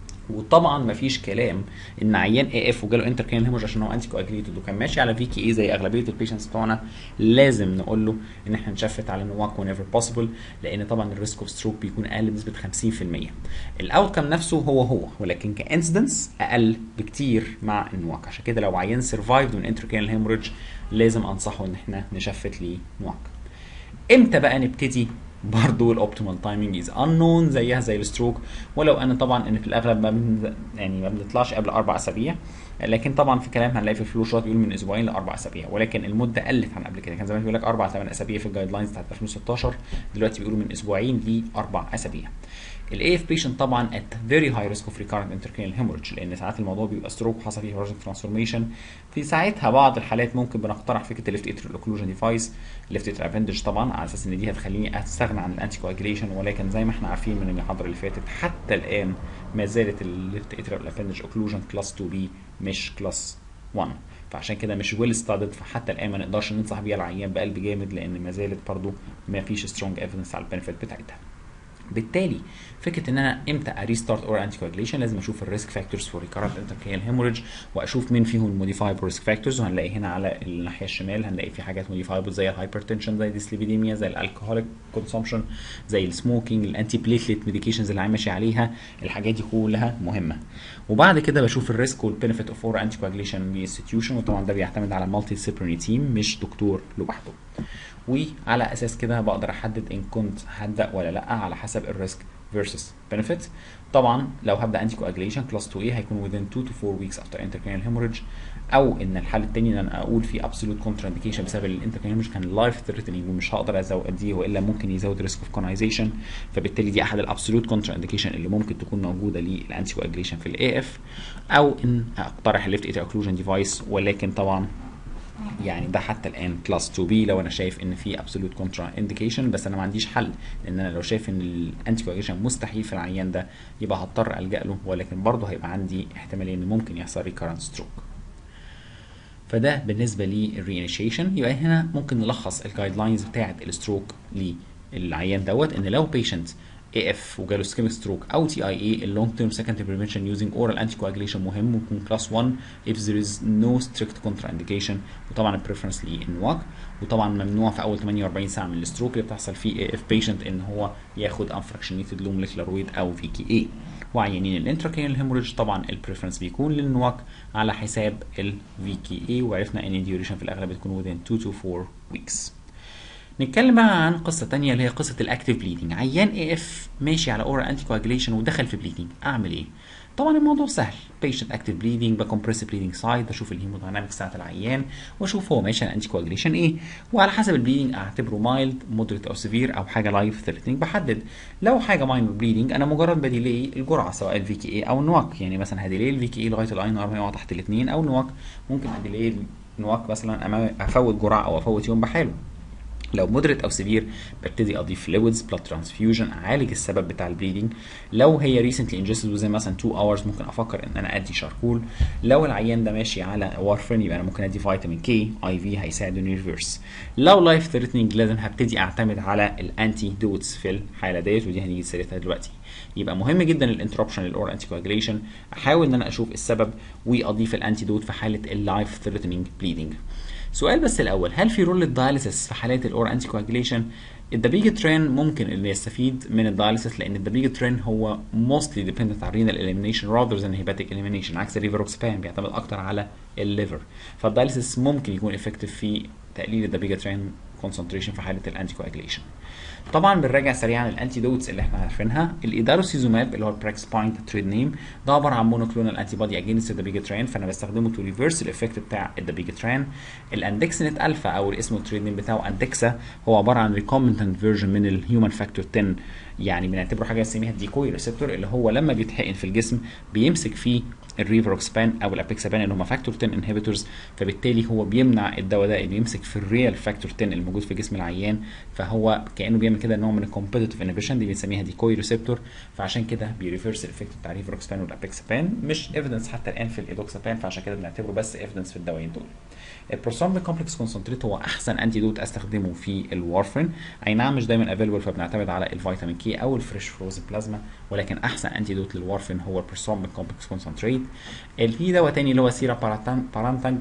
وطبعا مفيش كلام ان عيان اي اف وجاله انتر كان هيمورج عشان هو انتي كواجليتد وكان ماشي على في كي اي زي اغلبيه البيشنتس بتوعنا لازم نقول له ان احنا نشفت على نواك ونيفر بوسيبل لان طبعا الريسك اوف ستروك بيكون اقل بنسبه 50% الاوت كام نفسه هو هو ولكن كانسيدنس اقل بكتير مع النواك عشان كده لو عيان سرفايفد من انتر كان هيمورج لازم انصحه ان احنا نشفت ليه نواك امتى بقى نبتدي برضه الاوبتيمال تايمينج از انون زيها زي الستروك ولو ان طبعا ان في الاغلب ما بن يعني ما بنطلعش قبل اربع اسابيع لكن طبعا في كلام هنلاقي في الفلو شوت بيقول من اسبوعين لاربع اسابيع ولكن المده قلت عن قبل كده كان زمان بيقول لك اربع ثمان اسابيع في الجايد لاينز بتاعت 2016 دلوقتي بيقولوا من اسبوعين لاربع اسابيع الاي اف بيشنت طبعا ات فيري هاي ريسك اوف ريكارنت انتركرينال هيموريدج لان ساعات الموضوع بيبقى ستروك وحصل فيه هيموريدج ترانسفورميشن في ساعتها بعض الحالات ممكن بنقترح فكره الليفت اتريال اوكلوجن ديفايس الليفت اتريال ابندج طبعا على اساس ان دي هتخليني استغنى عن الانتي كواجليشن ولكن زي ما احنا عارفين من المحاضره اللي فاتت حتى الان ما زالت الليفت اتريال ابندج اوكلوجن كلاس 2 بي مش كلاس 1 فعشان كده مش ويل ستادد فحتى الان ما نقدرش ننصح بيها العيان بقلب جامد لان ما زالت برضه ما فيش سترونج ايفيدنس على البنفيت بتاعتها بالتالي فكره ان انا امتى اريستارت اور انتي كواجليشن لازم اشوف الريسك فاكتورز فور ريكارنت انتركريال هيموريدج واشوف مين فيهم الموديفايبل ريسك فاكتورز وهنلاقي هنا على الناحيه الشمال هنلاقي في حاجات موديفايبل زي الهايبرتنشن زي الديسليبيديميا زي الالكهوليك كونسومشن زي السموكينج الانتي بليتليت ميديكيشنز اللي ماشي عليها الحاجات دي كلها مهمه وبعد كده بشوف الريسك والبنفيت اوف اور انتي كواجليشن انستتيوشن وطبعا ده بيعتمد على مالتي ديسيبلينري تيم مش دكتور لوحده وعلى اساس كده بقدر احدد ان كنت هبدا ولا لا على حسب الريسك versus benefit طبعا لو هبدا انتي كواجليشن كلاس 2 a هيكون within 2 to 4 weeks after intracranial hemorrhage او ان الحل الثاني ان انا اقول في absolute contraindication بسبب الانتركرانيال hemorrhage كان لايف ثريتنينج ومش هقدر ازوديه والا ممكن يزود ريسك اوف كونايزيشن فبالتالي دي احد الابسولوت كونترانديكيشن اللي ممكن تكون موجوده للانتي كواجليشن في الاي اف او ان اقترح الليفت ايتر اوكلوجن ديفايس ولكن طبعا يعني ده حتى الان كلاس 2 بي لو انا شايف ان في ابسولوت كونترا انديكيشن بس انا ما عنديش حل لان انا لو شايف ان الانتي كواجيشن مستحيل في العيان ده يبقى هضطر الجا له ولكن برضه هيبقى عندي احتماليه ان ممكن يحصل ريكارنت ستروك فده بالنسبه للريانيشيشن يبقى هنا ممكن نلخص الجايد لاينز بتاعه الستروك للعيان دوت ان لو بيشنت اي اف وجاله سكيميك ستروك او تي اي اي اللونج تيرم سكندري بريفنشن يوزنج اورال انتي كواجليشن مهم ويكون كلاس 1 if there is no strict contraindication وطبعا البريفرنس للنواك وطبعا ممنوع في اول 48 ساعه من الستروك اللي بتحصل فيه اي اف بيشنت ان هو ياخد انفراكشنيتد لو موليكولار ويت او في كي اي وعيانين الانتراكرينال هيموريدج طبعا البريفرنس بيكون للنواك على حساب الفي كي اي وعرفنا ان الديوريشن في الاغلب بتكون within 2 to 4 weeks نتكلم بقى عن قصه تانية اللي هي قصه الاكتيف بليدنج عيان اي اف ماشي على اورال انتي كواجليشن ودخل في بليدنج اعمل ايه طبعا الموضوع سهل بيشنت اكتيف بليدنج بكمبريس بليدنج سايد بشوف الهيموداينامكس بتاعت العيان واشوف هو ماشي على انتي كواجليشن ايه وعلى حسب البليدنج اعتبره مايلد مودريت او سيفير او حاجه لايف ثريتنينج بحدد لو حاجه ماينور بليدنج انا مجرد بديلي الجرعه سواء الفي كي اي او النواك يعني مثلا هديلي الفي كي اي لغايه الاي ار يقع تحت الاثنين او النواك ممكن اديلي النواك مثلا افوت جرعه او افوت يوم بحاله لو مودريت او سيفير ببتدي اضيف فلويدز بلاد ترانسفيوجن اعالج السبب بتاع البليدنج لو هي ريسنتلي انجستد وزي مثلا 2 اورز ممكن افكر ان انا ادي شاركول لو العيان ده ماشي على وارفرين يبقى انا ممكن ادي فيتامين كي اي في هيساعد انه ريفرس لو لايف ثريتنينج لازم هبتدي اعتمد على الانتي دوتس في الحاله ديت ودي هنيجي سيرتها دلوقتي يبقى مهم جدا الانتربشن للاور انتي كواجليشن احاول ان انا اشوف السبب واضيف الانتي دوت في حاله اللايف ثريتنينج بليدنج سؤال بس الاول هل في رول للدايليسيس في حالات الاور انتي كواجليشن الدبيجترين ممكن انه يستفيد من الدايليسيس لان الدبيجترين هو موستلي ديبندنت على الرينال اليمينيشن راذر ذان هيباتيك اليمينيشن عكس الريفروكسبان بيعتمد اكتر على الليفر فالدايليسيس ممكن يكون افكتيف في تقليل الدبيجترين كونسنتريشن في حاله الانتي كواجليشن طبعا بنراجع سريعا الانتي دوتس اللي احنا عارفينها الاداروسيزوماب اللي هو البراكس بوينت تريد نيم ده عباره عن مونوكلونال انتي بودي اجينست الدبيجترين فانا بستخدمه تو ريفرس الايفكت بتاع الدبيجترين الاندكسنت الفا او الاسم التريد نيم بتاعه اندكسا هو عباره عن ريكومنتنت فيرجن من الهيومن فاكتور 10 يعني بنعتبره حاجه نسميها الديكوي ريسبتور اللي هو لما بيتحقن في الجسم بيمسك فيه الريفروكسبان او الابيكسابان اللي هم فاكتور 10 انهبيتورز فبالتالي هو بيمنع الدواء ده انه يمسك في الريال فاكتور 10 الموجود في جسم العيان فهو كانه بيعمل كده نوع من الكومبيتيتيف انهبيشن دي بنسميها ديكوي ريسبتور فعشان كده بيريفرس الايفكت بتاع الريفروكسبان والابيكسابان مش ايفيدنس حتى الان في الايدوكسابان فعشان كده بنعتبره بس ايفيدنس في الدوايين دول البروستامبين كومبلكس كونسنتريت هو احسن انتي دوت استخدمه في الوارفرين اي نعم مش دايما افيلبل فبنعتمد على الفيتامين كي او الفريش فروزن بلازما ولكن احسن انتي دوت للوارفرين هو البروستامبين كومبلكس كونسنتريت في دواء تاني اللي هو سيرا بارانتانج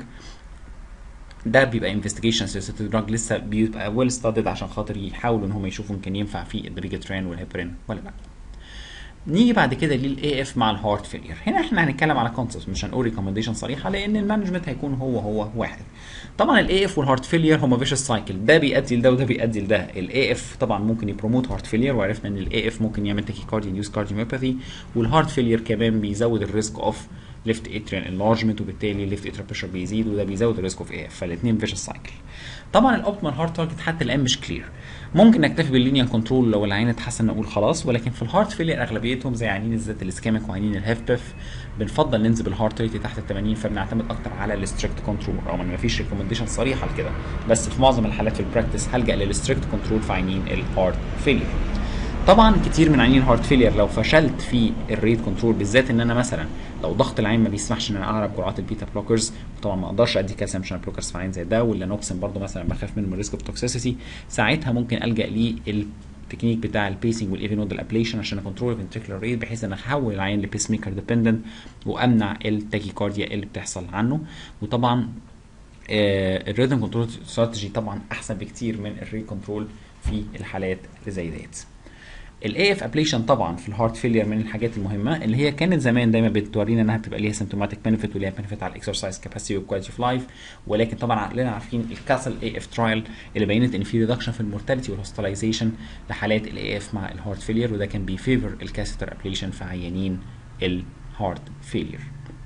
ده بيبقى انفستيجيشن سيرسيتي دراج لسه بيبقى ويل ستادد عشان خاطر يحاولوا ان هم يشوفوا ان كان ينفع في الدبيجترين والهيبرين ولا لا نيجي بعد كده للاي اف مع الهارت فيلير هنا احنا هنتكلم على كونسبت مش هنقول ريكومنديشن صريحه لان المانجمنت هيكون هو هو واحد طبعا الاي اف والهارت فيلير هما فيشس سايكل ده بيؤدي لده وده بيؤدي لده الاي اف طبعا ممكن يبروموت هارت فيلير وعرفنا ان الاي اف ممكن يعمل تاكيكارديا انديوس كارديوميوباثي والهارت فيلير كمان بيزود الريسك اوف ليفت اتريان انلارجمنت وبالتالي ليفت اتريان بريشر بيزيد وده بيزود الريسك اوف اي اف فالاثنين فيشس سايكل طبعا الاوبتيمال هارت تارجت حتى الان مش كلير ممكن نكتفي باللينيا كنترول لو العين اتحسن نقول خلاص ولكن في الهارت فيلير اغلبيتهم زي عيانين الذات الاسكاميك وعيانين الهاف بيف بنفضل ننزل الهارت ريت تحت ال 80 فبنعتمد اكتر على الستريكت كنترول رغم ان مفيش ريكومنديشن صريحه لكده بس في معظم الحالات في البراكتس هلجا للستريكت كنترول في عيانين الهارت فيلير طبعا كتير من عيانين هارت فيلير لو فشلت في الريت كنترول بالذات ان انا مثلا لو ضغط العين ما بيسمحش ان انا اعرف جرعات البيتا بلوكرز وطبعا ما اقدرش ادي كالسيوم شانل بلوكرز في عين زي ده ولا نوكسن برضو مثلا بخاف منه من ريسك اوف توكسيسيتي ساعتها ممكن الجا ليه التكنيك بتاع البيسنج والايفي نودال ابليشن عشان اكونترول الفنتريكولار ريت بحيث ان احول العيان لبيس ميكر ديبندنت وامنع التاكيكارديا اللي بتحصل عنه وطبعا الريتم كنترول استراتيجي طبعا احسن بكتير من الري كنترول في الحالات اللي زي ديت الاي اف ابليشن طبعا في الهارت فيلير من الحاجات المهمه اللي هي كانت زمان دايما بتورينا انها بتبقى ليها سيمتوماتيك بنفيت وليها بنفيت على الاكسرسايز كاباسيتي والكواليتي اوف لايف ولكن طبعا كلنا عارفين الكاسل اي اف ترايل اللي بينت ان في ريدكشن في المورتاليتي والهوسبيتاليزيشن لحالات الاي اف مع الهارت فيلير وده كان بيفيفر الكاسيتر ابليشن في عيانين الهارت فيلير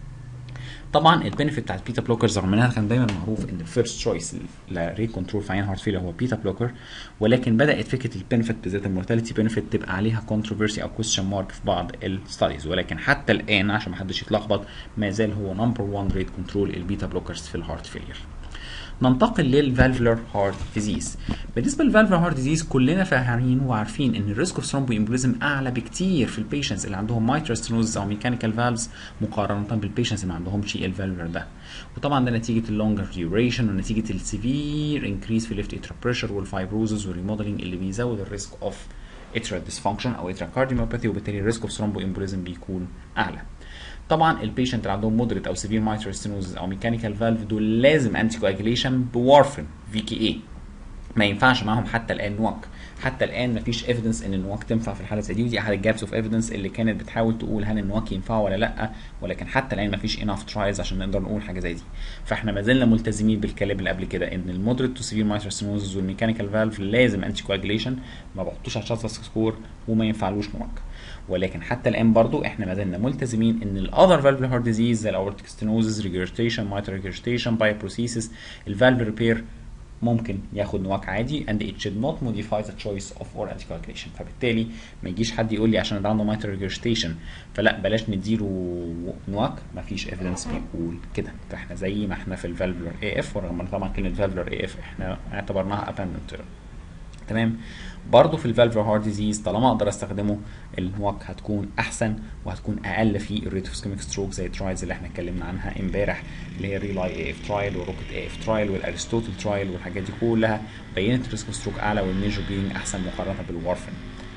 طبعا البنفيت بتاعت بيتا بلوكرز رغم انها كان دايما معروف ان الفيرست تشويس لري كنترول في عين هارت فيلر هو بيتا بلوكر ولكن بدات فكره البنفيت بالذات المورتاليتي بنفيت تبقى عليها كونتروفيرسي او كويستشن مارك في بعض الستاديز ولكن حتى الان عشان ما حدش يتلخبط ما زال هو نمبر 1 ريت كنترول البيتا بلوكرز في الهارت فيلر ننتقل للفالفولار هارت ديزيز بالنسبه للفالفولار هارت ديزيز كلنا فاهمين وعارفين ان الريسك اوف ثرومبو امبوليزم اعلى بكتير في البيشنتس اللي عندهم مايترال ستينوزس او ميكانيكال فالفز مقارنه بالبيشنتس اللي ما عندهمش الفالفولار ده وطبعا ده نتيجه اللونجر ديوريشن ونتيجه السيفير انكريس في الليفت اترا بريشر والفايبروزز والريموديلنج اللي بيزود الريسك اوف اترا ديسفانكشن او اترا كارديوميوباثي وبالتالي الريسك اوف ثرومبو امبوليزم بيكون اعلى طبعا البيشنت اللي عندهم مودريت او سيفير مايترال ستينوزز او ميكانيكال فالف دول لازم انتي كواجيليشن بوارفن في كي اي ما ينفعش معاهم حتى الان نواك حتى الان مفيش ايفيدنس ان النواك تنفع في الحاله زي دي ودي احد الجابس اوف ايفيدنس اللي كانت بتحاول تقول هل النواك ينفع ولا لا ولكن حتى الان مفيش انف ترايلز عشان نقدر نقول حاجه زي دي فاحنا ما زلنا ملتزمين بالكلام اللي قبل كده ان المودريت تو سيفير مايترال ستينوزز والميكانيكال فالف لازم انتي كواجيليشن ما بحطوش على الشاطر سكور وما ينفعلوش نواك ولكن حتى الان برضو احنا ما زلنا ملتزمين ان الاذر فالفولار هارت ديزيز زي الاورتيك ستينوزز ريجريتيشن مايترال ريجريتيشن بايبروسيسس الفالف ريبير ممكن ياخد نواك عادي and it should not modify the choice of oral anticoagulation فبالتالي ما يجيش حد يقول لي عشان ده عنده mitral regurgitation فلا بلاش نديله نواك ما فيش evidence بيقول كده فاحنا زي ما احنا في الفالفولار اي اف ورغم ان طبعا كلمه فالفولار اي اف احنا اعتبرناها abandoned term تمام برضه في الفالفولار هارت ديزيز طالما اقدر استخدمه النواك هتكون احسن وهتكون اقل في الريت اوف سكيميك ستروك زي الترايلز اللي احنا اتكلمنا عنها امبارح اللي هي ريلاي اي اف ترايل وروكت اي اف ترايل والارستوتل ترايل والحاجات دي كلها بينت الريسك اوف ستروك اعلى والميجر بليدنج احسن مقارنه بالوارفن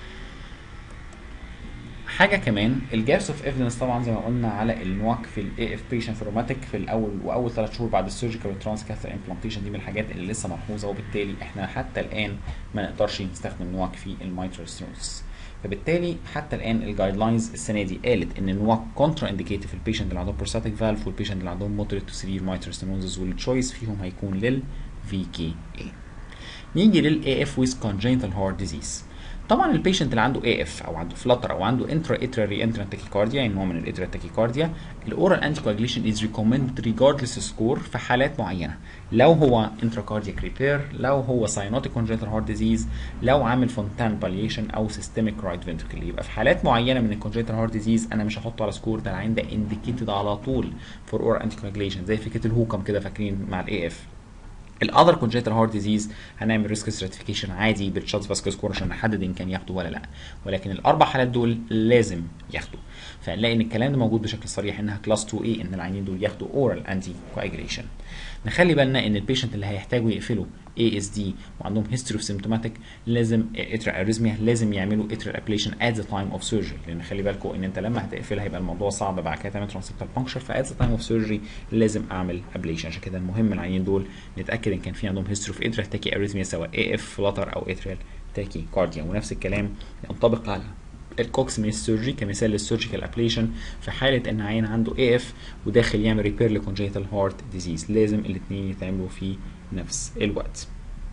حاجه كمان الجابس اوف ايفيدنس طبعا زي ما قلنا على النواك في الاي اف بيشنت روماتيك في الاول واول ثلاث شهور بعد السيرجيكال والترانس كاثر امبلانتيشن دي من الحاجات اللي لسه ملحوظه وبالتالي احنا حتى الان ما نقدرش نستخدم نواك في الميترال ستينوزس فبالتالي حتى الان الجايد لاينز السنه دي قالت ان النواك كونترا انديكيتد في البيشنت اللي عندهم بروستاتيك فالف والبيشنت اللي عندهم مودريت تو سيفير ميترال ستينوزس والتشويس فيهم هيكون لل في كي اي نيجي للاي اف ويز كونجنتال هارت ديزيز طبعا البيشنت اللي عنده اي اف او عنده فلتر او عنده انترا اترا ري انترا تاكيكارديا يعني نوع من الاترا تاكيكارديا الاورال انتي كواجليشن از ريكومند ريجاردلس سكور في حالات معينه لو هو انترا كاردياك ريبير لو هو ساينوتيك كونجنتال هارت ديزيز لو عامل فونتان باليشن او سيستميك رايت فنتركل يبقى في حالات معينه من الكونجنتال هارت ديزيز انا مش هحطه على سكور ده العين ده انديكيتد على طول فور اورال انتي كواجليشن زي فكره الهوكم كده فاكرين مع الاي اف الاذر كونجنتال هارت ديزيز هنعمل ريسك ستراتيفيكيشن عادي بالشاتس فاسكو سكور عشان نحدد ان كان ياخده ولا لا ولكن الاربع حالات دول لازم ياخدوا فهنلاقي ان الكلام ده موجود بشكل صريح انها كلاس 2 اي ان العينين دول ياخدوا اورال انتي كواجريشن نخلي بالنا ان البيشنت اللي هيحتاجوا يقفلوا اي اس دي وعندهم هيستوري اوف سيمتوماتيك لازم اترا اريزميا لازم يعملوا اترا ابليشن ات ذا تايم اوف سيرجري لان خلي بالكم ان انت لما هتقفلها هيبقى الموضوع صعب بعد كده تعمل ترانسبتال بانكشر فات ذا تايم اوف سيرجري لازم اعمل ابليشن عشان كده المهم العينين دول نتاكد ان كان في عندهم هيستوري اوف اترا تاكي اريزميا سواء اي اف فلاتر او اتريال تاكي كارديا ونفس الكلام ينطبق على الكوكس من السيرجري كمثال للسيرجيكال ابليشن في حاله ان عيان عنده اي اف وداخل يعمل ريبير لكونجيتال هارت ديزيز لازم الاثنين يتعملوا في نفس الوقت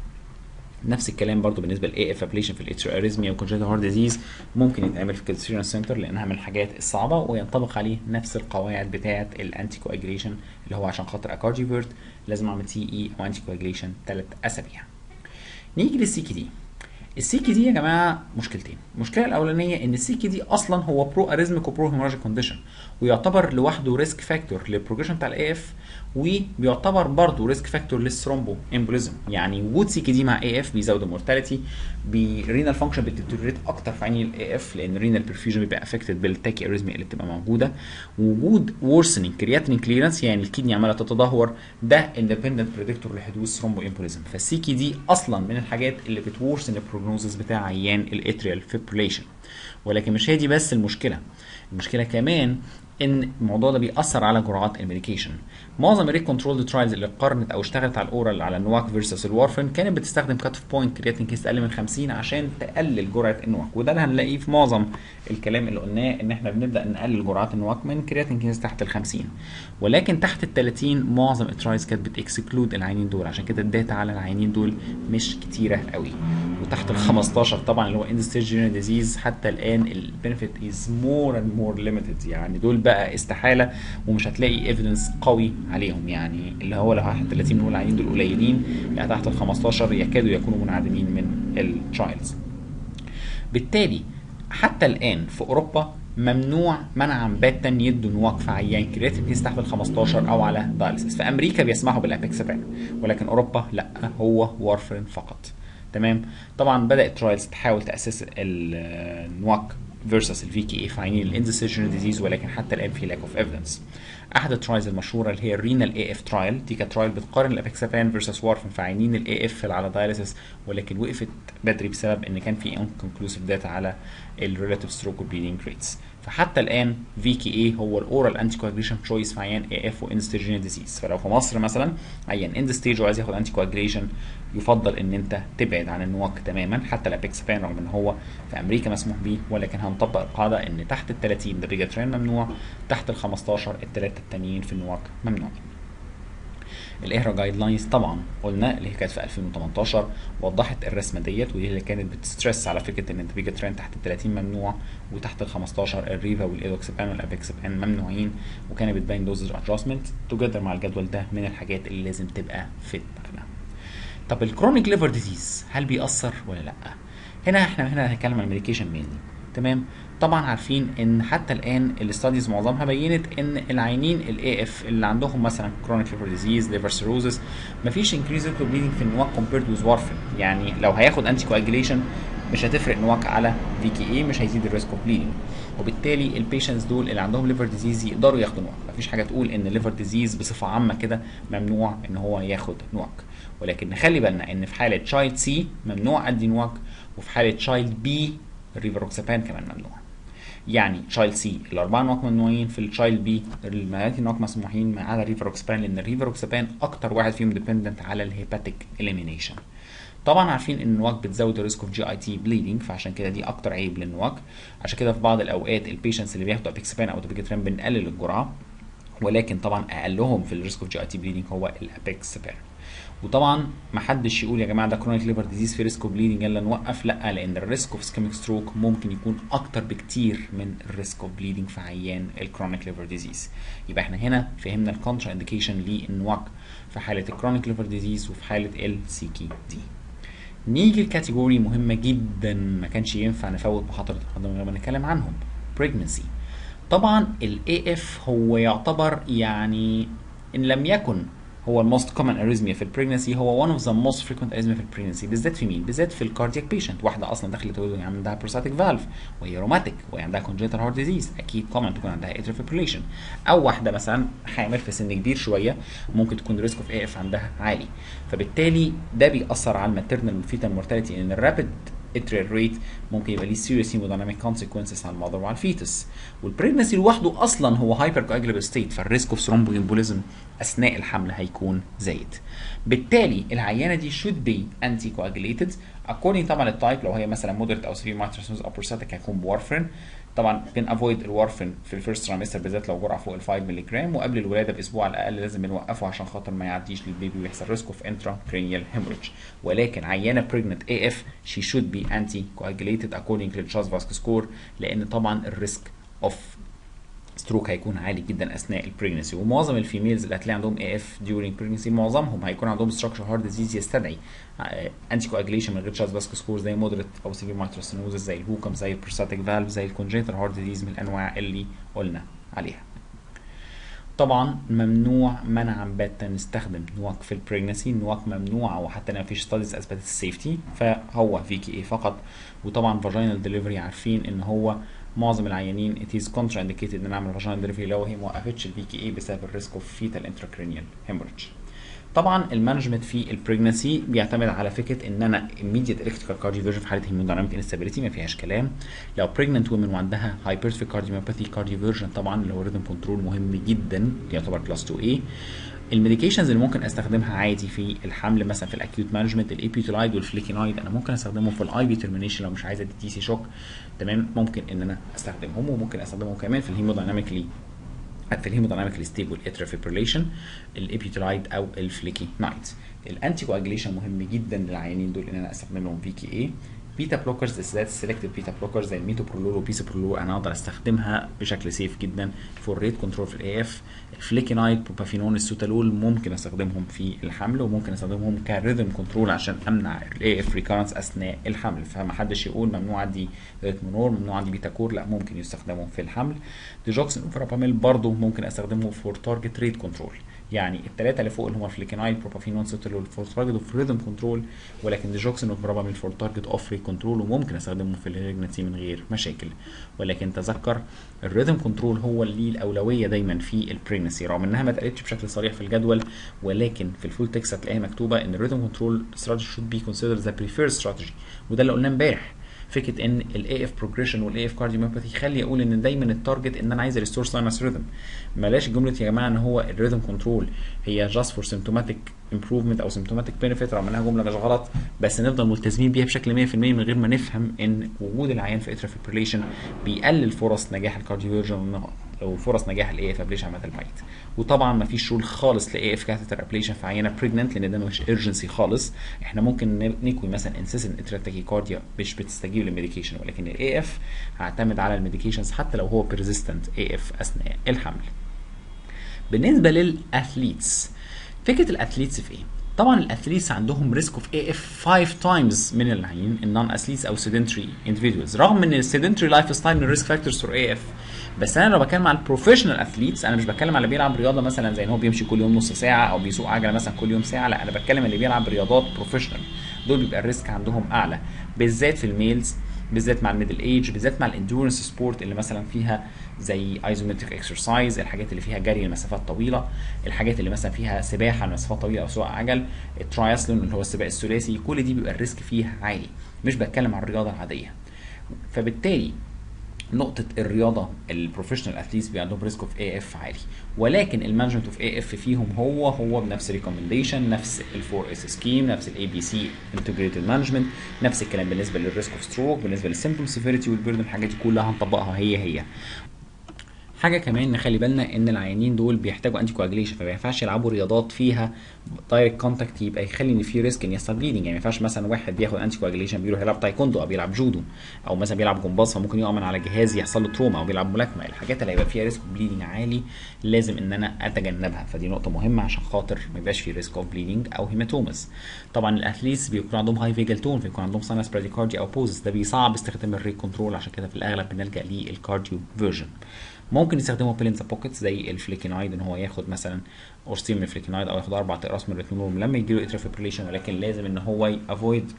نفس الكلام برضو بالنسبه للاي اف ابليشن في الاتريال اريزميا والكونجنتال هارت ديزيز ممكن يتعمل في كالسيريان سنتر لانها من الحاجات الصعبه وينطبق عليه نفس القواعد بتاعه الانتي كواجليشن اللي هو عشان خاطر اكارديوفيرت لازم اعمل تي اي او انتي كواجليشن ثلاث اسابيع نيجي للسي كي دي السي كي دي يا جماعه مشكلتين المشكله الاولانيه ان السي كي دي اصلا هو برو اريزميك وبرو هيموراجيك كونديشن ويعتبر لوحده ريسك فاكتور للبروجريشن بتاع الاي اف وبيعتبر برضه ريسك فاكتور للثرومبو امبوليزم يعني وجود سي كي دي مع اي اف بيزود المورتاليتي رينال فانكشن بتديتوريت اكتر في عين الاي اف لان رينال برفيوجن بيبقى افكتد بالتاكي اريزميا اللي بتبقى موجوده وجود وورسنينج كرياتين كليرنس يعني الكدني عماله تتدهور ده اندبندنت بريدكتور لحدوث ثرومبو امبوليزم فالسي كي دي اصلا من الحاجات اللي بتورسن البروجنوزس بتاع عيان الاتريال فيبريليشن ولكن مش هي دي بس المشكله المشكله كمان ان الموضوع ده بيأثر على جرعات الميديكيشن معظم الريت كنترول ترايلز اللي قارنت او اشتغلت على الاورال على النواك فيرسس الوارفرين كانت بتستخدم كات اوف بوينت كرياتين كيس اقل من 50 عشان تقلل جرعه النواك وده اللي هنلاقيه في معظم الكلام اللي قلناه ان احنا بنبدا نقلل جرعات النواك من كرياتين كيس تحت ال 50 ولكن تحت ال 30 معظم الترايلز كانت بتكسكلود العينين دول عشان كده الداتا على العينين دول مش كتيره قوي وتحت ال 15 طبعا اللي هو اند ستيج ديزيز حتى الان البنفيت از مور اند مور ليميتد يعني دول بقى استحاله ومش هتلاقي ايفيدنس قوي عليهم يعني اللي هو لو تحت 30 نقول العينين دول قليلين يعني تحت ال 15 يكادوا يكونوا منعدمين من الترايلز بالتالي حتى الان في اوروبا ممنوع منعا باتا يدوا نواق في عيان كرياتين كيس تحت ال 15 او على دايلسيس في امريكا بيسمحوا بالابيكسابان ولكن اوروبا لا هو وارفرين فقط تمام طبعا بدات ترايلز تحاول تاسس النواك فيرسس الفي كي اي في عينين الاندسيجن ديزيز ولكن حتى الان في لاك اوف ايفيدنس احد الترايلز المشهوره اللي هي الرينال اي اف ترايل دي كانت ترايل بتقارن الابيكسابان فيرسس وارفن في عينين الاي اف على دايليسيس ولكن وقفت بدري بسبب ان كان في انكونكلوسيف داتا على الريلاتيف ستروك بليدنج ريتس فحتى الان في كي اي هو الاورال انتي كواجريشن تشويس في عيان اي اف واند ستيجن ديزيز فلو في مصر مثلا عيان اند ستيج وعايز ياخد انتي كواجريشن يفضل ان انت تبعد عن النواك تماما حتى الابيكسابان رغم ان هو في امريكا مسموح بيه ولكن هنطبق القاعده ان تحت ال 30 الريجاترين ممنوع تحت ال 15 الثلاثه التانيين في النواك ممنوع الاهرا جايد لاينز طبعا قلنا اللي هي كانت في 2018 وضحت الرسمه ديت ودي اللي كانت بتسترس على فكره ان الفيجا ترين تحت ال 30 ممنوع وتحت ال 15 الريفا والايدوكسبان والابيكسبان ممنوعين وكانت بتبين دوزج ادجستمنت توجذر مع الجدول ده من الحاجات اللي لازم تبقى في دماغنا. طب الكرونيك ليفر ديزيز هل بيأثر ولا لا؟ هنا احنا هنا هنتكلم عن الميديكيشن مينلي تمام طبعا عارفين ان حتى الان الاستاديز معظمها بينت ان العينين الاي اف اللي عندهم مثلا كرونيك ليفر ديزيز ليفر سيروزس مفيش انكريز بليدنج في النواك كومبيرد ويز وارفين يعني لو هياخد انتي كواجيليشن مش هتفرق نواك على في كي اي مش هيزيد الريسك اوف بليدنج وبالتالي البيشنتس دول اللي عندهم ليفر ديزيز يقدروا ياخدوا نواك مفيش حاجه تقول ان الليفر ديزيز بصفه عامه كده ممنوع ان هو ياخد نواك ولكن نخلي بالنا ان في حاله تشايلد سي ممنوع ادي نواك وفي حاله تشايلد بي الريفروكسابان كمان ممنوع يعني تشايلد سي الاربعه نواق ممنوعين في التشايلد بي الملايين نواق مسموحين على الريفروكسابان لان الريفروكسابان اكتر واحد فيهم ديبندنت على الهيباتيك اليمينيشن طبعا عارفين ان النواك بتزود الريسك اوف جي اي تي بليدنج فعشان كده دي اكتر عيب للنواك عشان كده في بعض الاوقات البيشنتس اللي بياخدوا ابيكسبان او دوبيكترين بنقلل الجرعه ولكن طبعا اقلهم في الريسك اوف جي اي تي بليدنج هو الابيكسبان وطبعا ما حدش يقول يا جماعه ده كرونيك ليفر ديزيز في ريسك اوف بليدنج يلا نوقف لا لان الريسك اوف سكيميك ستروك ممكن يكون اكتر بكتير من الريسك اوف بليدنج في عيان الكرونيك ليفر ديزيز يبقى احنا هنا فهمنا الكونترا انديكيشن للنواك في حاله الكرونيك ليفر ديزيز وفي حاله السي كي دي نيجي لكاتيجوري مهمه جدا ما كانش ينفع نفوت محاضره النهارده من غير ما نتكلم عنهم pregnancy طبعا الاي اف هو يعتبر يعني ان لم يكن هو الموست كومن اريزميا في البريجنسي هو one of the most frequent arrhythmia في البريجنسي بالذات في مين؟ بالذات في الكاردياك بيشنت واحده اصلا دخلت وهي عندها بروستاتيك فالف وهي روماتيك وهي عندها congenital heart disease اكيد كومن تكون عندها atrial fibrillation او واحده مثلا حامل في سن كبير شويه ممكن تكون ريسك اوف اي اف عندها عالي فبالتالي ده بيأثر على الماتيرنال فيتال مورتاليتي ان الرابيد اتريال ريت ممكن يبقى ليه سيريس هيمودايناميك كونسيكونسز على المذر وعلى الفيتس والبريجنسي لوحده اصلا هو هايبر كواجلبل ستيت فالريسك اوف ثرومبو امبوليزم اثناء الحمل هيكون زايد بالتالي العيانه دي should be anti coagulated according طبعا للتايب لو هي مثلا moderate او severe mitral او prostatic هيكون بورفرين طبعا بنافويد الورفين في الفيرست ترايمستر بالذات لو جرعه فوق ال 5 مللي جرام وقبل الولاده باسبوع على الاقل لازم بنوقفه عشان خاطر ما يعديش للبيبي ويحصل ريسك اوف انترا كرينيال هيموريدج ولكن عيانه بريجننت اي اف شي شود بي انتي كواجيليتد اكوردنج للتشارلز فاسكو سكور لان طبعا الريسك اوف ستروك هيكون عالي جدا اثناء البريجنسي ومعظم الفيميلز اللي هتلاقي عندهم اي اف ديورينج بريجنسي معظمهم هيكون عندهم ستراكشر هارت ديزيز يستدعي انتي كواجليشن من غير تشارلز فاسكو سكور زي مودريت او سيفير مايتروسينوزس زي الهوكم زي البروستاتيك فالف زي الكونجنتال هارت ديزيز من الانواع اللي قلنا عليها طبعا ممنوع منعا باتا نستخدم نواك في البريجنسي النواك ممنوع وحتى ما فيش ستاديز اثبتت السيفتي فهو في كي اي فقط وطبعا فاجينال ديليفري عارفين ان هو معظم العيانين it is contraindicated ان نعمل فاجينال ديليفري لو هي ما وقفتش الفي كي اي بسبب الريسك اوف فيتال انتراكرينيال هيموريدج طبعا المانجمنت في البريجنسي بيعتمد على فكره ان انا immediate electrical cardioversion في حاله hemodynamic instability ما فيهاش كلام لو pregnant women وعندها hypertrophic cardiomyopathy cardioversion طبعا اللي هو rhythm control مهم جدا يعتبر كلاس 2A الميديكيشنز اللي ممكن استخدمها عادي في الحمل مثلا في الاكيوت مانجمنت الابيوتلايد والفليكينايد انا ممكن استخدمهم في الاي بي ترمينيشن لو مش عايز ادي تي سي شوك تمام ممكن ان انا استخدمهم وممكن استخدمهم كمان في الهيمودايناميكلي في الهيمودايناميكلي ستيبل اترا فيبريليشن الابيوتلايد او الفليكينايد الانتي كواجليشن مهم جدا للعيانين دول ان انا استخدم لهم في كي اي بيتا بلوكرز ذات سيلكتيف بيتا بلوكرز زي الميتوبرولول وبيسوبرولول انا اقدر استخدمها بشكل سيف جدا فور ريت كنترول في الاي اف الفليكينايد بروبافينون السوتالول ممكن استخدمهم في الحمل وممكن استخدمهم كريذم كنترول عشان امنع الاي اف ريكارنس اثناء الحمل فما حدش يقول ممنوع عندي ريتمونور ممنوع عندي بيتاكور لا ممكن يستخدموا في الحمل ديجوكسين وفراباميل برضه ممكن استخدمه فور تارجت ريت كنترول يعني الثلاثه اللي فوق اللي هم فليكينايد بروبافينون سوتالول فور تارجت اوف ريذم كنترول ولكن ديجوكسين وفراباميل فور تارجت اوف ريت كنترول وممكن استخدمه في الهيرجنسي من غير مشاكل ولكن تذكر الريذم كنترول هو اللي ليه الاولويه دايما في البريجنسي رغم انها ما اتقالتش بشكل صريح في الجدول ولكن في الفول تكست هتلاقيها مكتوبه ان الريذم كنترول استراتيجي should be considered the preferred strategy وده اللي قلناه امبارح فكره ان الاي اف بروجريشن والاي اف كارديوميوباثي يخلي اقول ان دايما التارجت ان انا عايز ريستور ساينس ريذم بلاش جمله يا جماعه ان هو الريذم كنترول هي جاست فور سيمتوماتيك امبروفمنت او سيمتوماتيك بينفيت رغم انها جمله مش غلط بس نفضل ملتزمين بيها بشكل 100% من غير ما نفهم ان وجود العيان في اترا فيبريليشن بيقلل فرص نجاح الكارديوفيرجن وفرص نجاح الاي اف ابليشن على المدى البعيد وطبعا ما فيش رول خالص لاي اف كاثيتر ابليشن في عينه بريجننت لان ده مش ايرجنسي خالص احنا ممكن نكوي مثلا انسيسن اتراتاكيكارديا مش بتستجيب للميديكيشن ولكن الاي اف هعتمد على الميديكيشنز حتى لو هو بيرزيستنت اي اف اثناء الحمل بالنسبه للاثليتس فكره الاثليتس في ايه طبعا الاثليتس عندهم ريسك اوف اي اف 5 تايمز من العين النون اثليتس او سيدنتري individuals رغم ان السيدنتري لايف ستايل من الريسك فاكتورز فور اي اف بس انا لو بتكلم على البروفيشنال اثليتس انا مش بتكلم على اللي بيلعب رياضه مثلا زي ان هو بيمشي كل يوم نص ساعه او بيسوق عجله مثلا كل يوم ساعه لا انا بتكلم اللي بيلعب رياضات بروفيشنال دول بيبقى الريسك عندهم اعلى بالذات في الميلز بالذات مع الميدل ايج بالذات مع الاندورنس سبورت اللي مثلا فيها زي ايزومتريك اكسرسايز الحاجات اللي فيها جري لمسافات طويله الحاجات اللي مثلا فيها سباحه لمسافات طويله او سواء عجل الترايثلون اللي هو السباق الثلاثي كل دي بيبقى الريسك فيها عالي مش بتكلم عن الرياضه العاديه فبالتالي نقطة الرياضة البروفيشنال اثليتس بيبقى عندهم ريسك اوف اي اف عالي ولكن المانجمنت اوف اي اف فيهم هو هو بنفس ريكومنديشن نفس الفور اس سكيم نفس الاي بي سي انتجريتد مانجمنت نفس الكلام بالنسبة للريسك اوف ستروك بالنسبة للسيمبتوم سيفيريتي والبيردن الحاجات دي كلها هنطبقها هي هي حاجه كمان نخلي بالنا ان العيانين دول بيحتاجوا انتي كواجليشن فما ينفعش يلعبوا رياضات فيها دايركت كونتاكت يبقى يخلي ان في ريسك ان يحصل بليدنج يعني ما ينفعش مثلا واحد بياخد انتي كواجليشن بيروح يلعب تايكوندو او بيلعب جودو او مثلا بيلعب جمباز فممكن يقع من على جهاز يحصل له تروما او بيلعب ملاكمه الحاجات اللي هيبقى فيها ريسك بليدنج عالي لازم ان انا اتجنبها فدي نقطه مهمه عشان خاطر ما يبقاش في ريسك اوف بليدنج او هيماتومس طبعا الاثليتس بيكون عندهم هاي فيجل تون فيكون عندهم ساينس براديكارديا او بوزس ده بيصعب استخدام الريك كنترول عشان كده في الاغلب بنلجا للكارديو فيرجن ممكن يستخدموا بيلنز بوكيت زي الفليكينايد ان هو ياخد مثلا قرصين من الفليكينايد او ياخد اربع اقراص من الريتمونول لما يجي له اترافيبريليشن ولكن لازم ان هو يافويد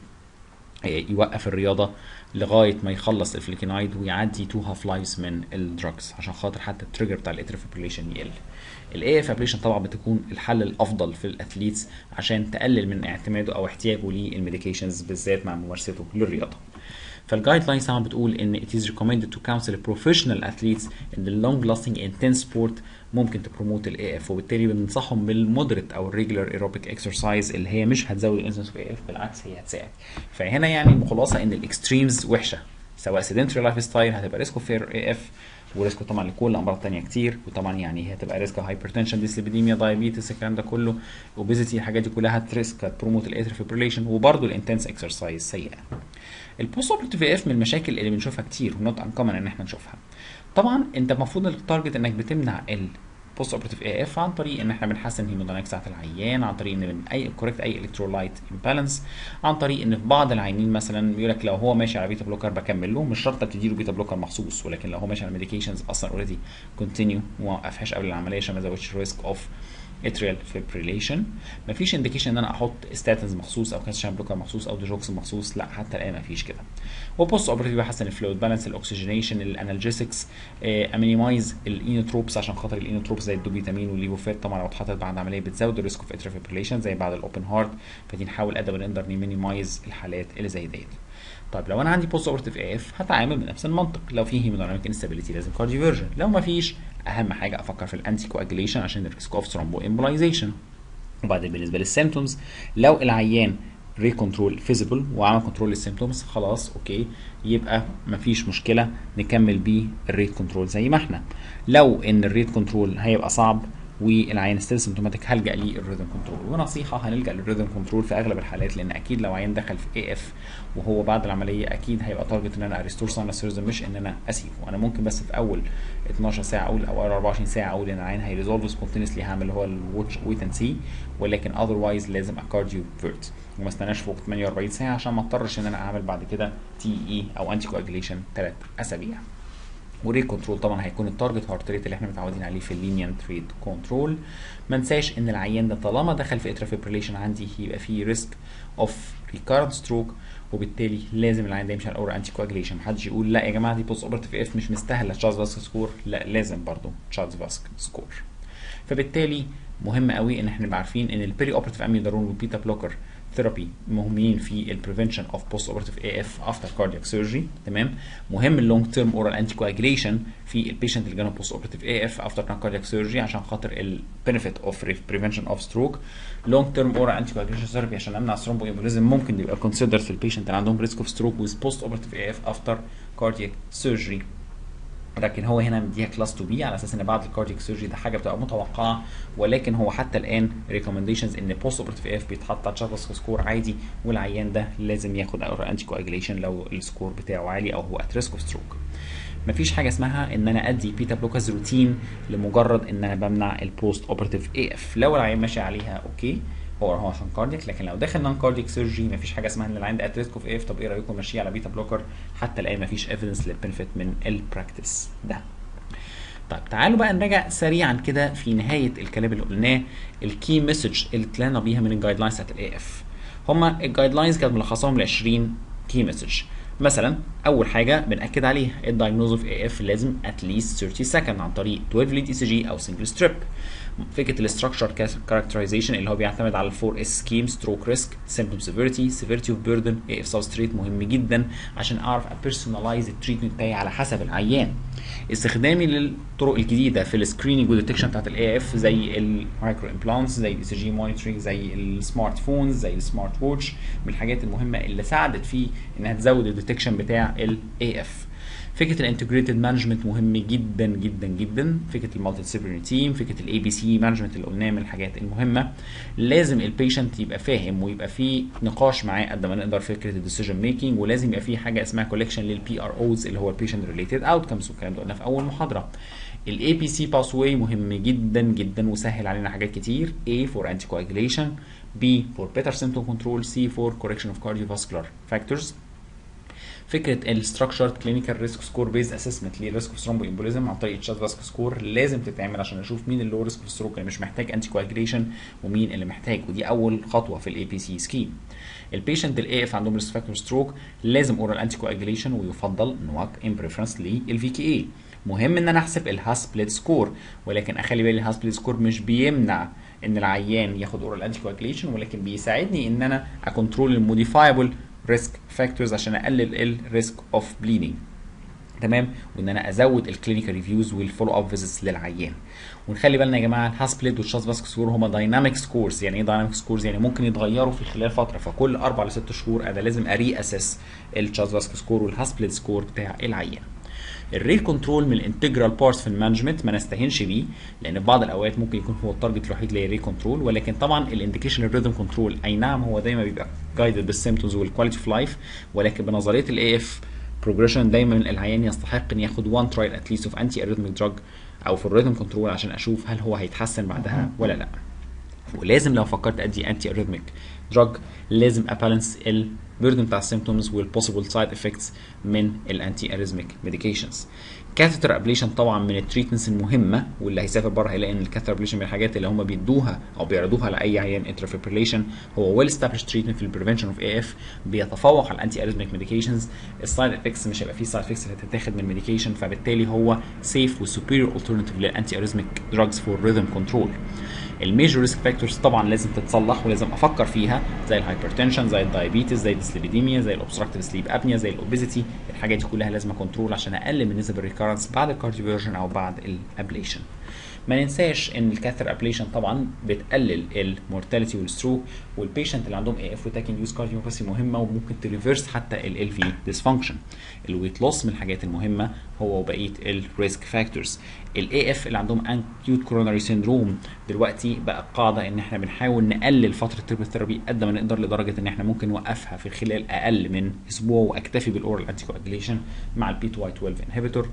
يوقف الرياضه لغايه ما يخلص الفليكينايد ويعدي تو هاف لايفز من الدراجز عشان خاطر حتى التريجر بتاع الاترافيبريليشن يقل الاي اف ابليشن طبعا بتكون الحل الافضل في الاثليتس عشان تقلل من اعتماده او احتياجه للميديكيشنز بالذات مع ممارسته للرياضه فالجايد لاينز طبعا بتقول ان it is recommended to counsel professional athletes in the long lasting intense sport ممكن تبروموت الاي اف وبالتالي بننصحهم بالمودريت او الريجولار ايروبيك اكسرسايز اللي هي مش هتزود الانسنس اوف اي اف بالعكس هي هتساعد فهنا يعني الخلاصه ان الاكستريمز وحشه سواء سيدنتري لايف ستايل هتبقى ريسك اوف اي اف وريسك طبعا لكل امراض تانية كتير وطبعا يعني هي هتبقى ريسك هايبرتنشن ديسليبيديميا دايابيتس الكلام ده كله اوبيزيتي الحاجات دي كلها هتريسك هتبروموت الاتر فيبريليشن وبرده الانتنس اكسرسايز سيئه البوست اوبرتيف اف من المشاكل اللي بنشوفها كتير ونوت انكومن ان احنا نشوفها طبعا انت المفروض التارجت انك بتمنع ال بوست اوبرتيف اي اف عن طريق ان احنا بنحسن الهيمودينامكس بتاعت العيان عن طريق ان بن اي كوريكت اي الكترولايت امبالانس عن طريق ان في بعض العيانين مثلا بيقول لك لو هو ماشي على بيتا بلوكر بكمل له مش شرط ابتدي له بيتا بلوكر مخصوص ولكن لو هو ماشي على ميديكيشنز اصلا اوريدي كونتينيو وما وقفهاش قبل العمليه عشان ما ازودش ريسك اوف اتريال فيبريليشن مفيش انديكيشن ان انا احط ستاتنز مخصوص او كالسيوم بلوكر مخصوص او ديجوكس مخصوص لا حتى الان مفيش كده وبوست اوبريتيف بحسن الفلويد بالانس الاكسجينيشن الانالجيسكس امينيمايز الانوتروبس عشان خاطر الانوتروبس زي الدوبيتامين والليفوفيت طبعا لو اتحطت بعد عمليه بتزود الريسك اوف اتريال فيبريليشن زي بعد الاوبن هارت فدي نحاول قد ما نقدر نمينيمايز الحالات اللي زي ديت طيب لو انا عندي بوست اوبرتيف اي اف هتعامل بنفس المنطق لو في هيمودايناميك انستابيليتي لازم كارديوفيرجن لو ما فيش اهم حاجه افكر في الانتي كواجيليشن عشان الريسك اوف ثرومبو امبلايزيشن وبعدين بالنسبه للسيمتومز لو العيان ري كنترول فيزيبل وعمل كنترول للسيمتومز خلاص اوكي يبقى مفيش مشكله نكمل بيه الريت كنترول زي ما احنا لو ان الريت كنترول هيبقى صعب والعيان ستيل سيمتوماتيك هلجا للريذم كنترول ونصيحه هنلجا للريذم كنترول في اغلب الحالات لان اكيد لو عيان دخل في اي اف وهو بعد العمليه اكيد هيبقى تارجت ان انا اريستور ساينس ريذم مش ان انا اسيبه انا ممكن بس في اول 12 ساعه اقول او 24 ساعه اقول ان العيان هيريزولف سبونتينيسلي هعمل اللي هو الواتش ويت اند سي ولكن اذروايز لازم اكارديو فيرت وما استناش فوق 48 ساعه عشان ما اضطرش ان انا اعمل بعد كده تي اي او انتي كواجيليشن ثلاث اسابيع وريت كنترول طبعا هيكون التارجت هارت ريت اللي احنا متعودين عليه في اللينيانت ريت كنترول ما انساش ان العيان ده طالما دخل في اترا فيبريليشن عندي يبقى فيه ريسك اوف ريكارد ستروك وبالتالي لازم العيان ده يمشي على الاورا انتي كواجليشن محدش يقول لا يا جماعه دي بوست اوبرتيف اف مش مستاهله تشارلز فاسك سكور لا لازم برضه تشارلز فاسك سكور فبالتالي مهم قوي ان احنا نبقى عارفين ان البيري اوبرتيف اميودارون والبيتا بلوكر ثيرابي مهمين في البريفنشن اوف بوست اوبرتيف اي اف افتر كاردياك سيرجري تمام مهم اللونج تيرم اورال انتي كواجيليشن في البيشنت اللي جاله بوست اوبرتيف اي اف افتر كاردياك سيرجري عشان خاطر البنفيت اوف بريفنشن اوف ستروك لونج تيرم اورال انتي كواجيليشن ثيرابي عشان امنع ثرومبو امبوليزم ممكن يبقى كونسيدر في البيشنت اللي عندهم ريسك اوف ستروك ويز بوست اوبرتيف اي اف افتر كاردياك سيرجري لكن هو هنا مديها كلاس 2 بي على اساس ان بعد الكاردياك سيرجري ده حاجه بتبقى متوقعه ولكن هو حتى الان ريكومنديشنز ان بوست اوبرتيف اف بيتحط على تشارلز سكور عادي والعيان ده لازم ياخد انتي كواجيليشن لو السكور بتاعه عالي او هو ات ريسك اوف ستروك مفيش حاجه اسمها ان انا ادي بيتا بلوكاز روتين لمجرد ان انا بمنع البوست اوبرتيف اي اف لو العيان ماشي عليها اوكي هو هو عشان كاردياك لكن لو داخل نون كاردياك سيرجري مفيش حاجه اسمها ان العيان ده ات ريسك اوف اف طب ايه رايكم ماشيه على بيتا بلوكر حتى الان مفيش ايفيدنس للبنفيت من البراكتس ده طيب تعالوا بقى نراجع سريعا كده في نهايه الكلام اللي قلناه الكي مسج اللي طلعنا بيها من الجايد لاينز بتاعت الاي اف هما الجايد لاينز كانت ملخصاهم ل 20 كي مسج مثلا اول حاجه بناكد عليها الدايجنوز اوف اي اف لازم اتليست 30 سكند عن طريق 12 ليد اي سي جي او سنجل ستريب فكره الاستراكشر كاركترايزيشن اللي هو بيعتمد على الفور اس سكيم ستروك ريسك سيمبتوم سيفيريتي سيفيريتي اوف بيردن اي اف سبستريت مهم جدا عشان اعرف ابيرسوناليز التريتمنت بتاعي على حسب العيان استخدامي للطرق الجديده في السكريننج والديتكشن بتاعت الاي اف زي المايكرو امبلانتس زي الاي سي جي مونيتورنج زي السمارت فونز زي السمارت ووتش من الحاجات المهمه اللي ساعدت في انها تزود الديتكشن بتاع الاي اف فكره الانتجريتد مانجمنت مهم جدا جدا جدا فكره المالتي ديسيبلينري تيم فكره الاي بي سي مانجمنت اللي قلناها من الحاجات المهمه لازم البيشنت يبقى فاهم ويبقى في نقاش معاه قد ما نقدر فكره الديسيجن ميكنج ولازم يبقى في حاجه اسمها كولكشن للبي ار اوز اللي هو البيشنت ريليتد اوتكمز والكلام ده قلنا في اول محاضره الاي بي سي باس واي مهم جدا جدا وسهل علينا حاجات كتير A for anticoagulation B for better symptom control C for correction of cardiovascular factors فكره الستراكشرد كلينيكال ريسك سكور بيز اسسمنت للريسك اوف ثرومبو امبوليزم عن طريق التشات فاسك سكور لازم تتعمل عشان اشوف مين اللي هو ريسك اوف ستروك اللي مش محتاج انتي كواجريشن ومين اللي محتاج ودي اول خطوه في الاي بي سي سكيم البيشنت الاي اف عندهم ريسك فاكتور ستروك لازم اورال انتي كواجريشن ويفضل نواك ان بريفرنس للفي كي اي مهم ان انا احسب الهاس بليت سكور ولكن اخلي بالي الهاس بليت سكور مش بيمنع ان العيان ياخد اورال انتي كواجليشن ولكن بيساعدني ان انا اكونترول الموديفايبل ريسك فاكتورز عشان اقلل الريسك اوف بليدنج تمام وان انا ازود الكلينيكال ريفيوز والفولو اب فيزيتس للعيان ونخلي بالنا يا جماعه الهاسبليد والشاس فاسك سكور هما دايناميك سكورز يعني ايه دايناميك سكورز يعني ممكن يتغيروا في خلال فتره فكل اربع لست شهور انا لازم اري اسس الشاس فاسك سكور والهاسبليد سكور بتاع العيان الريل كنترول من الانتجرال بارتس في المانجمنت ما نستهينش بيه لان في بعض الاوقات ممكن يكون هو التارجت الوحيد للريل كنترول ولكن طبعا الانديكيشن الريذم كنترول اي نعم هو دايما بيبقى جايدد بالسيمتومز والكواليتي اوف لايف ولكن بنظريه الاي اف بروجريشن دايما العيان يستحق ان ياخد وان ترايل اتليست اوف انتي اريثميك دراج او في الريذم كنترول عشان اشوف هل هو هيتحسن بعدها ولا لا ولازم لو فكرت ادي انتي اريثميك دراج لازم ابالانس البيردن بتاع السيمتومز والبوسيبل سايد افكتس من الانتي اريزميك ميديكيشنز كاثيتر ابليشن طبعا من التريتمنتس المهمه واللي هيسافر بره هيلاقي ان الكاثيتر ابليشن من الحاجات اللي هم بيدوها او بيعرضوها لاي عيان انترفيبريليشن هو ويل استابليش تريتمنت في البريفنشن اوف اي اف بيتفوق على الانتي اريزميك ميديكيشنز السايد افكتس مش هيبقى فيه سايد افكتس اللي هتتاخد من الميديكيشن فبالتالي هو سيف وسوبيريور الترناتيف للانتي اريزميك دراجز فور ريذم كنترول الميجور ريسك فاكتورز طبعا لازم تتصلح ولازم افكر فيها زي الهايبرتنشن زي الدايابيتس زي الديسليبيديميا زي الاوبستراكتيف سليب ابنيا زي الاوبيزيتي الحاجات دي كلها لازم كنترول عشان اقلل من نسب الريكارنس بعد الكارديوفيرجن او بعد الابليشن ما ننساش ان الكاثر ابليشن طبعا بتقلل المورتاليتي والستروك والبيشنت اللي عندهم اي اف وتاكن يوز كارديوباثي مهمه وممكن تريفرس حتى ال في ديسفانكشن الويت لوس من الحاجات المهمه هو وبقيه الريسك فاكتورز الاي اف اللي عندهم انكيوت كوروناري سيندروم دلوقتي بقى قاعده ان احنا بنحاول نقلل فتره التريبل ثيرابي قد ما نقدر لدرجه ان احنا ممكن نوقفها في خلال اقل من اسبوع واكتفي بالاورال انتي كواجليشن مع البي 2 واي 12 انهبيتور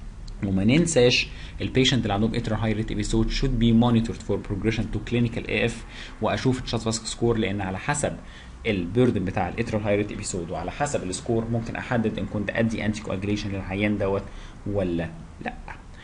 وما ننساش البيشنت اللي عندهم اتر هاي ريت ابيسود should be monitored for progression to clinical AF واشوف الشات فاسك سكور لان على حسب البيردن بتاع الاترال هاي ريت ابيسود وعلى حسب السكور ممكن احدد ان كنت ادي انتي كواجليشن للعيان دوت ولا لا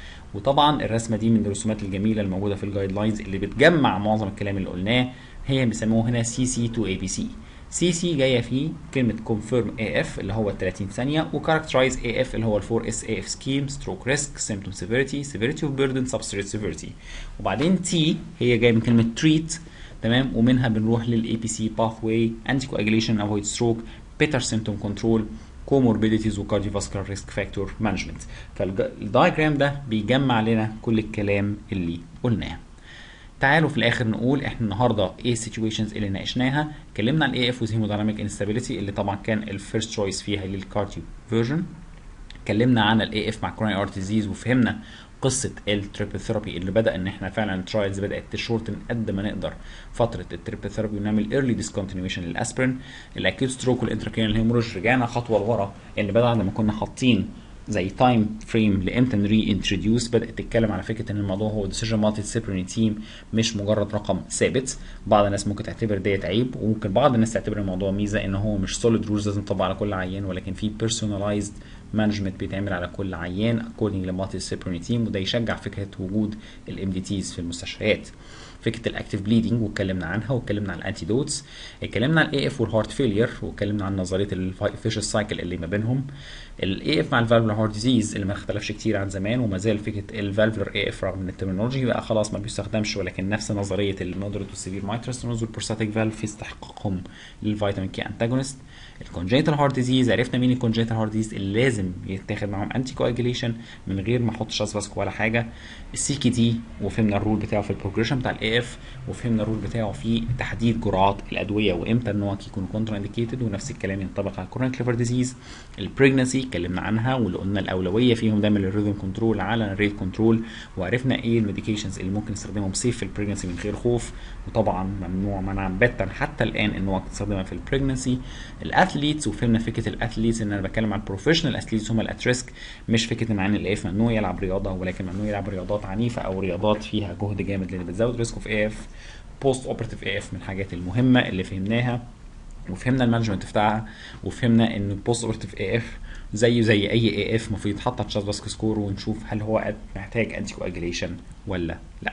وطبعا الرسمه دي من الرسومات الجميله الموجوده في الجايد لاينز اللي بتجمع معظم الكلام اللي قلناه هي بيسموه هنا سي سي تو اي بي سي سي سي جايه فيه كلمه كونفيرم اي اف اللي هو 30 ثانيه وكاركترايز اي اف اللي هو الفور اس اي اف سكيم ستروك ريسك سيمتوم سيفيريتي سيفيريتي اوف بيردن سبستريت سيفيريتي وبعدين تي هي جايه من كلمه تريت تمام ومنها بنروح للاي بي سي باث واي انتي كواجيليشن افويد ستروك بيتر سيمتوم كنترول كوموربيديتيز وكارديوفاسكولار ريسك فاكتور مانجمنت فالدايجرام ده بيجمع لنا كل الكلام اللي قلناه تعالوا في الاخر نقول احنا النهارده ايه السيتويشنز اللي ناقشناها اتكلمنا عن الاي اف وهيمودايناميك انستابيليتي اللي طبعا كان الفيرست تشويس فيها للكارديو فيرجن اتكلمنا عن الاي اف مع كروني ارت ديزيز وفهمنا قصه التريبل ثيرابي اللي بدا ان احنا فعلا الترايلز بدات تشورتن قد ما نقدر فتره التريبل ثيرابي ونعمل ايرلي ديسكونتينيويشن للاسبرين الاكيوت ستروك والانتراكينال هيموريج رجعنا خطوه لورا ان بعد ما كنا حاطين زي تايم فريم لامتى نري انتروديوس بدات تتكلم على فكره ان الموضوع هو ديسيجن مالتي ديسيبلينري تيم مش مجرد رقم ثابت بعض الناس ممكن تعتبر ديت عيب وممكن بعض الناس تعتبر الموضوع ميزه ان هو مش سوليد رولز لازم تطبق على كل عيان ولكن في بيرسوناليزد مانجمنت بيتعمل على كل عيان اكوردنج لمالتي ديسيبلينري تيم وده يشجع فكره وجود الام دي تيز في المستشفيات فكره الاكتيف بليدنج واتكلمنا عنها واتكلمنا عن الانتيدوتس اتكلمنا عن الاي اف والهارت فيلير واتكلمنا عن نظريه الفيشس سايكل اللي ما بينهم الاي اف مع الفالفولار هارت ديزيز اللي ما اختلفش كتير عن زمان وما زال فكره الفالفولار اي اف رغم ان الترمينولوجي بقى خلاص ما بيستخدمش ولكن نفس نظريه المودريت والسيفير مايترستنوز والبروستاتيك فالف في استحقاقهم للفيتامين كي انتاجونست الكونجنتال هارت ديزيز عرفنا مين الكونجنتال هارت ديزيز اللي لازم يتاخد معاهم انتي كواجيليشن من غير ما احط شاس فاسكو ولا حاجه السي كي دي وفهمنا الرول بتاعه في البروجريشن بتاع الاي اف وفهمنا الرول بتاعه في تحديد جرعات الادويه وامتى ان هو يكون كونترا انديكيتد ونفس الكلام ينطبق على الكورونيك ليفر ديزيز البريجنسي اتكلمنا عنها واللي قلنا الاولويه فيهم دايما الريذم كنترول على الريت كنترول وعرفنا ايه الميديكيشنز اللي ممكن نستخدمهم سيف في البريجنسي من غير خوف وطبعا ممنوع منعا باتا حتى الان ان هو تستخدمها في البريجنسي الاثليتس وفهمنا فكره الاثليتس ان انا بتكلم على البروفيشنال اثليتس هم الات ريسك مش فكره ان عين الاف ممنوع يلعب رياضه ولكن ممنوع يلعب رياضات عنيفه او رياضات فيها جهد جامد لان بتزود ريسك اوف اي اف بوست اوبرتيف اي اف من الحاجات المهمه اللي فهمناها وفهمنا المانجمنت بتاعها وفهمنا ان البوست اوبرتيف اي اف زيه زي اي اي اف المفروض يتحط على الشات باسك سكور ونشوف هل هو محتاج انتي كواجيليشن ولا لا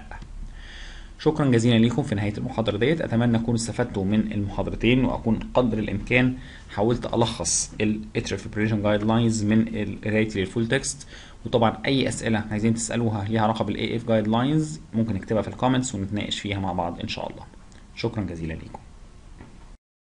شكرا جزيلا ليكم في نهايه المحاضره ديت اتمنى اكونوا استفدتوا من المحاضرتين واكون قدر الامكان حاولت الخص الاتريال فيبريشن جايد لاينز من قرايتي للفول تكست وطبعا اي اسئله عايزين تسالوها ليها علاقه بالاي اف جايد لاينز ممكن نكتبها في الكومنتس ونتناقش فيها مع بعض ان شاء الله شكرا جزيلا ليكم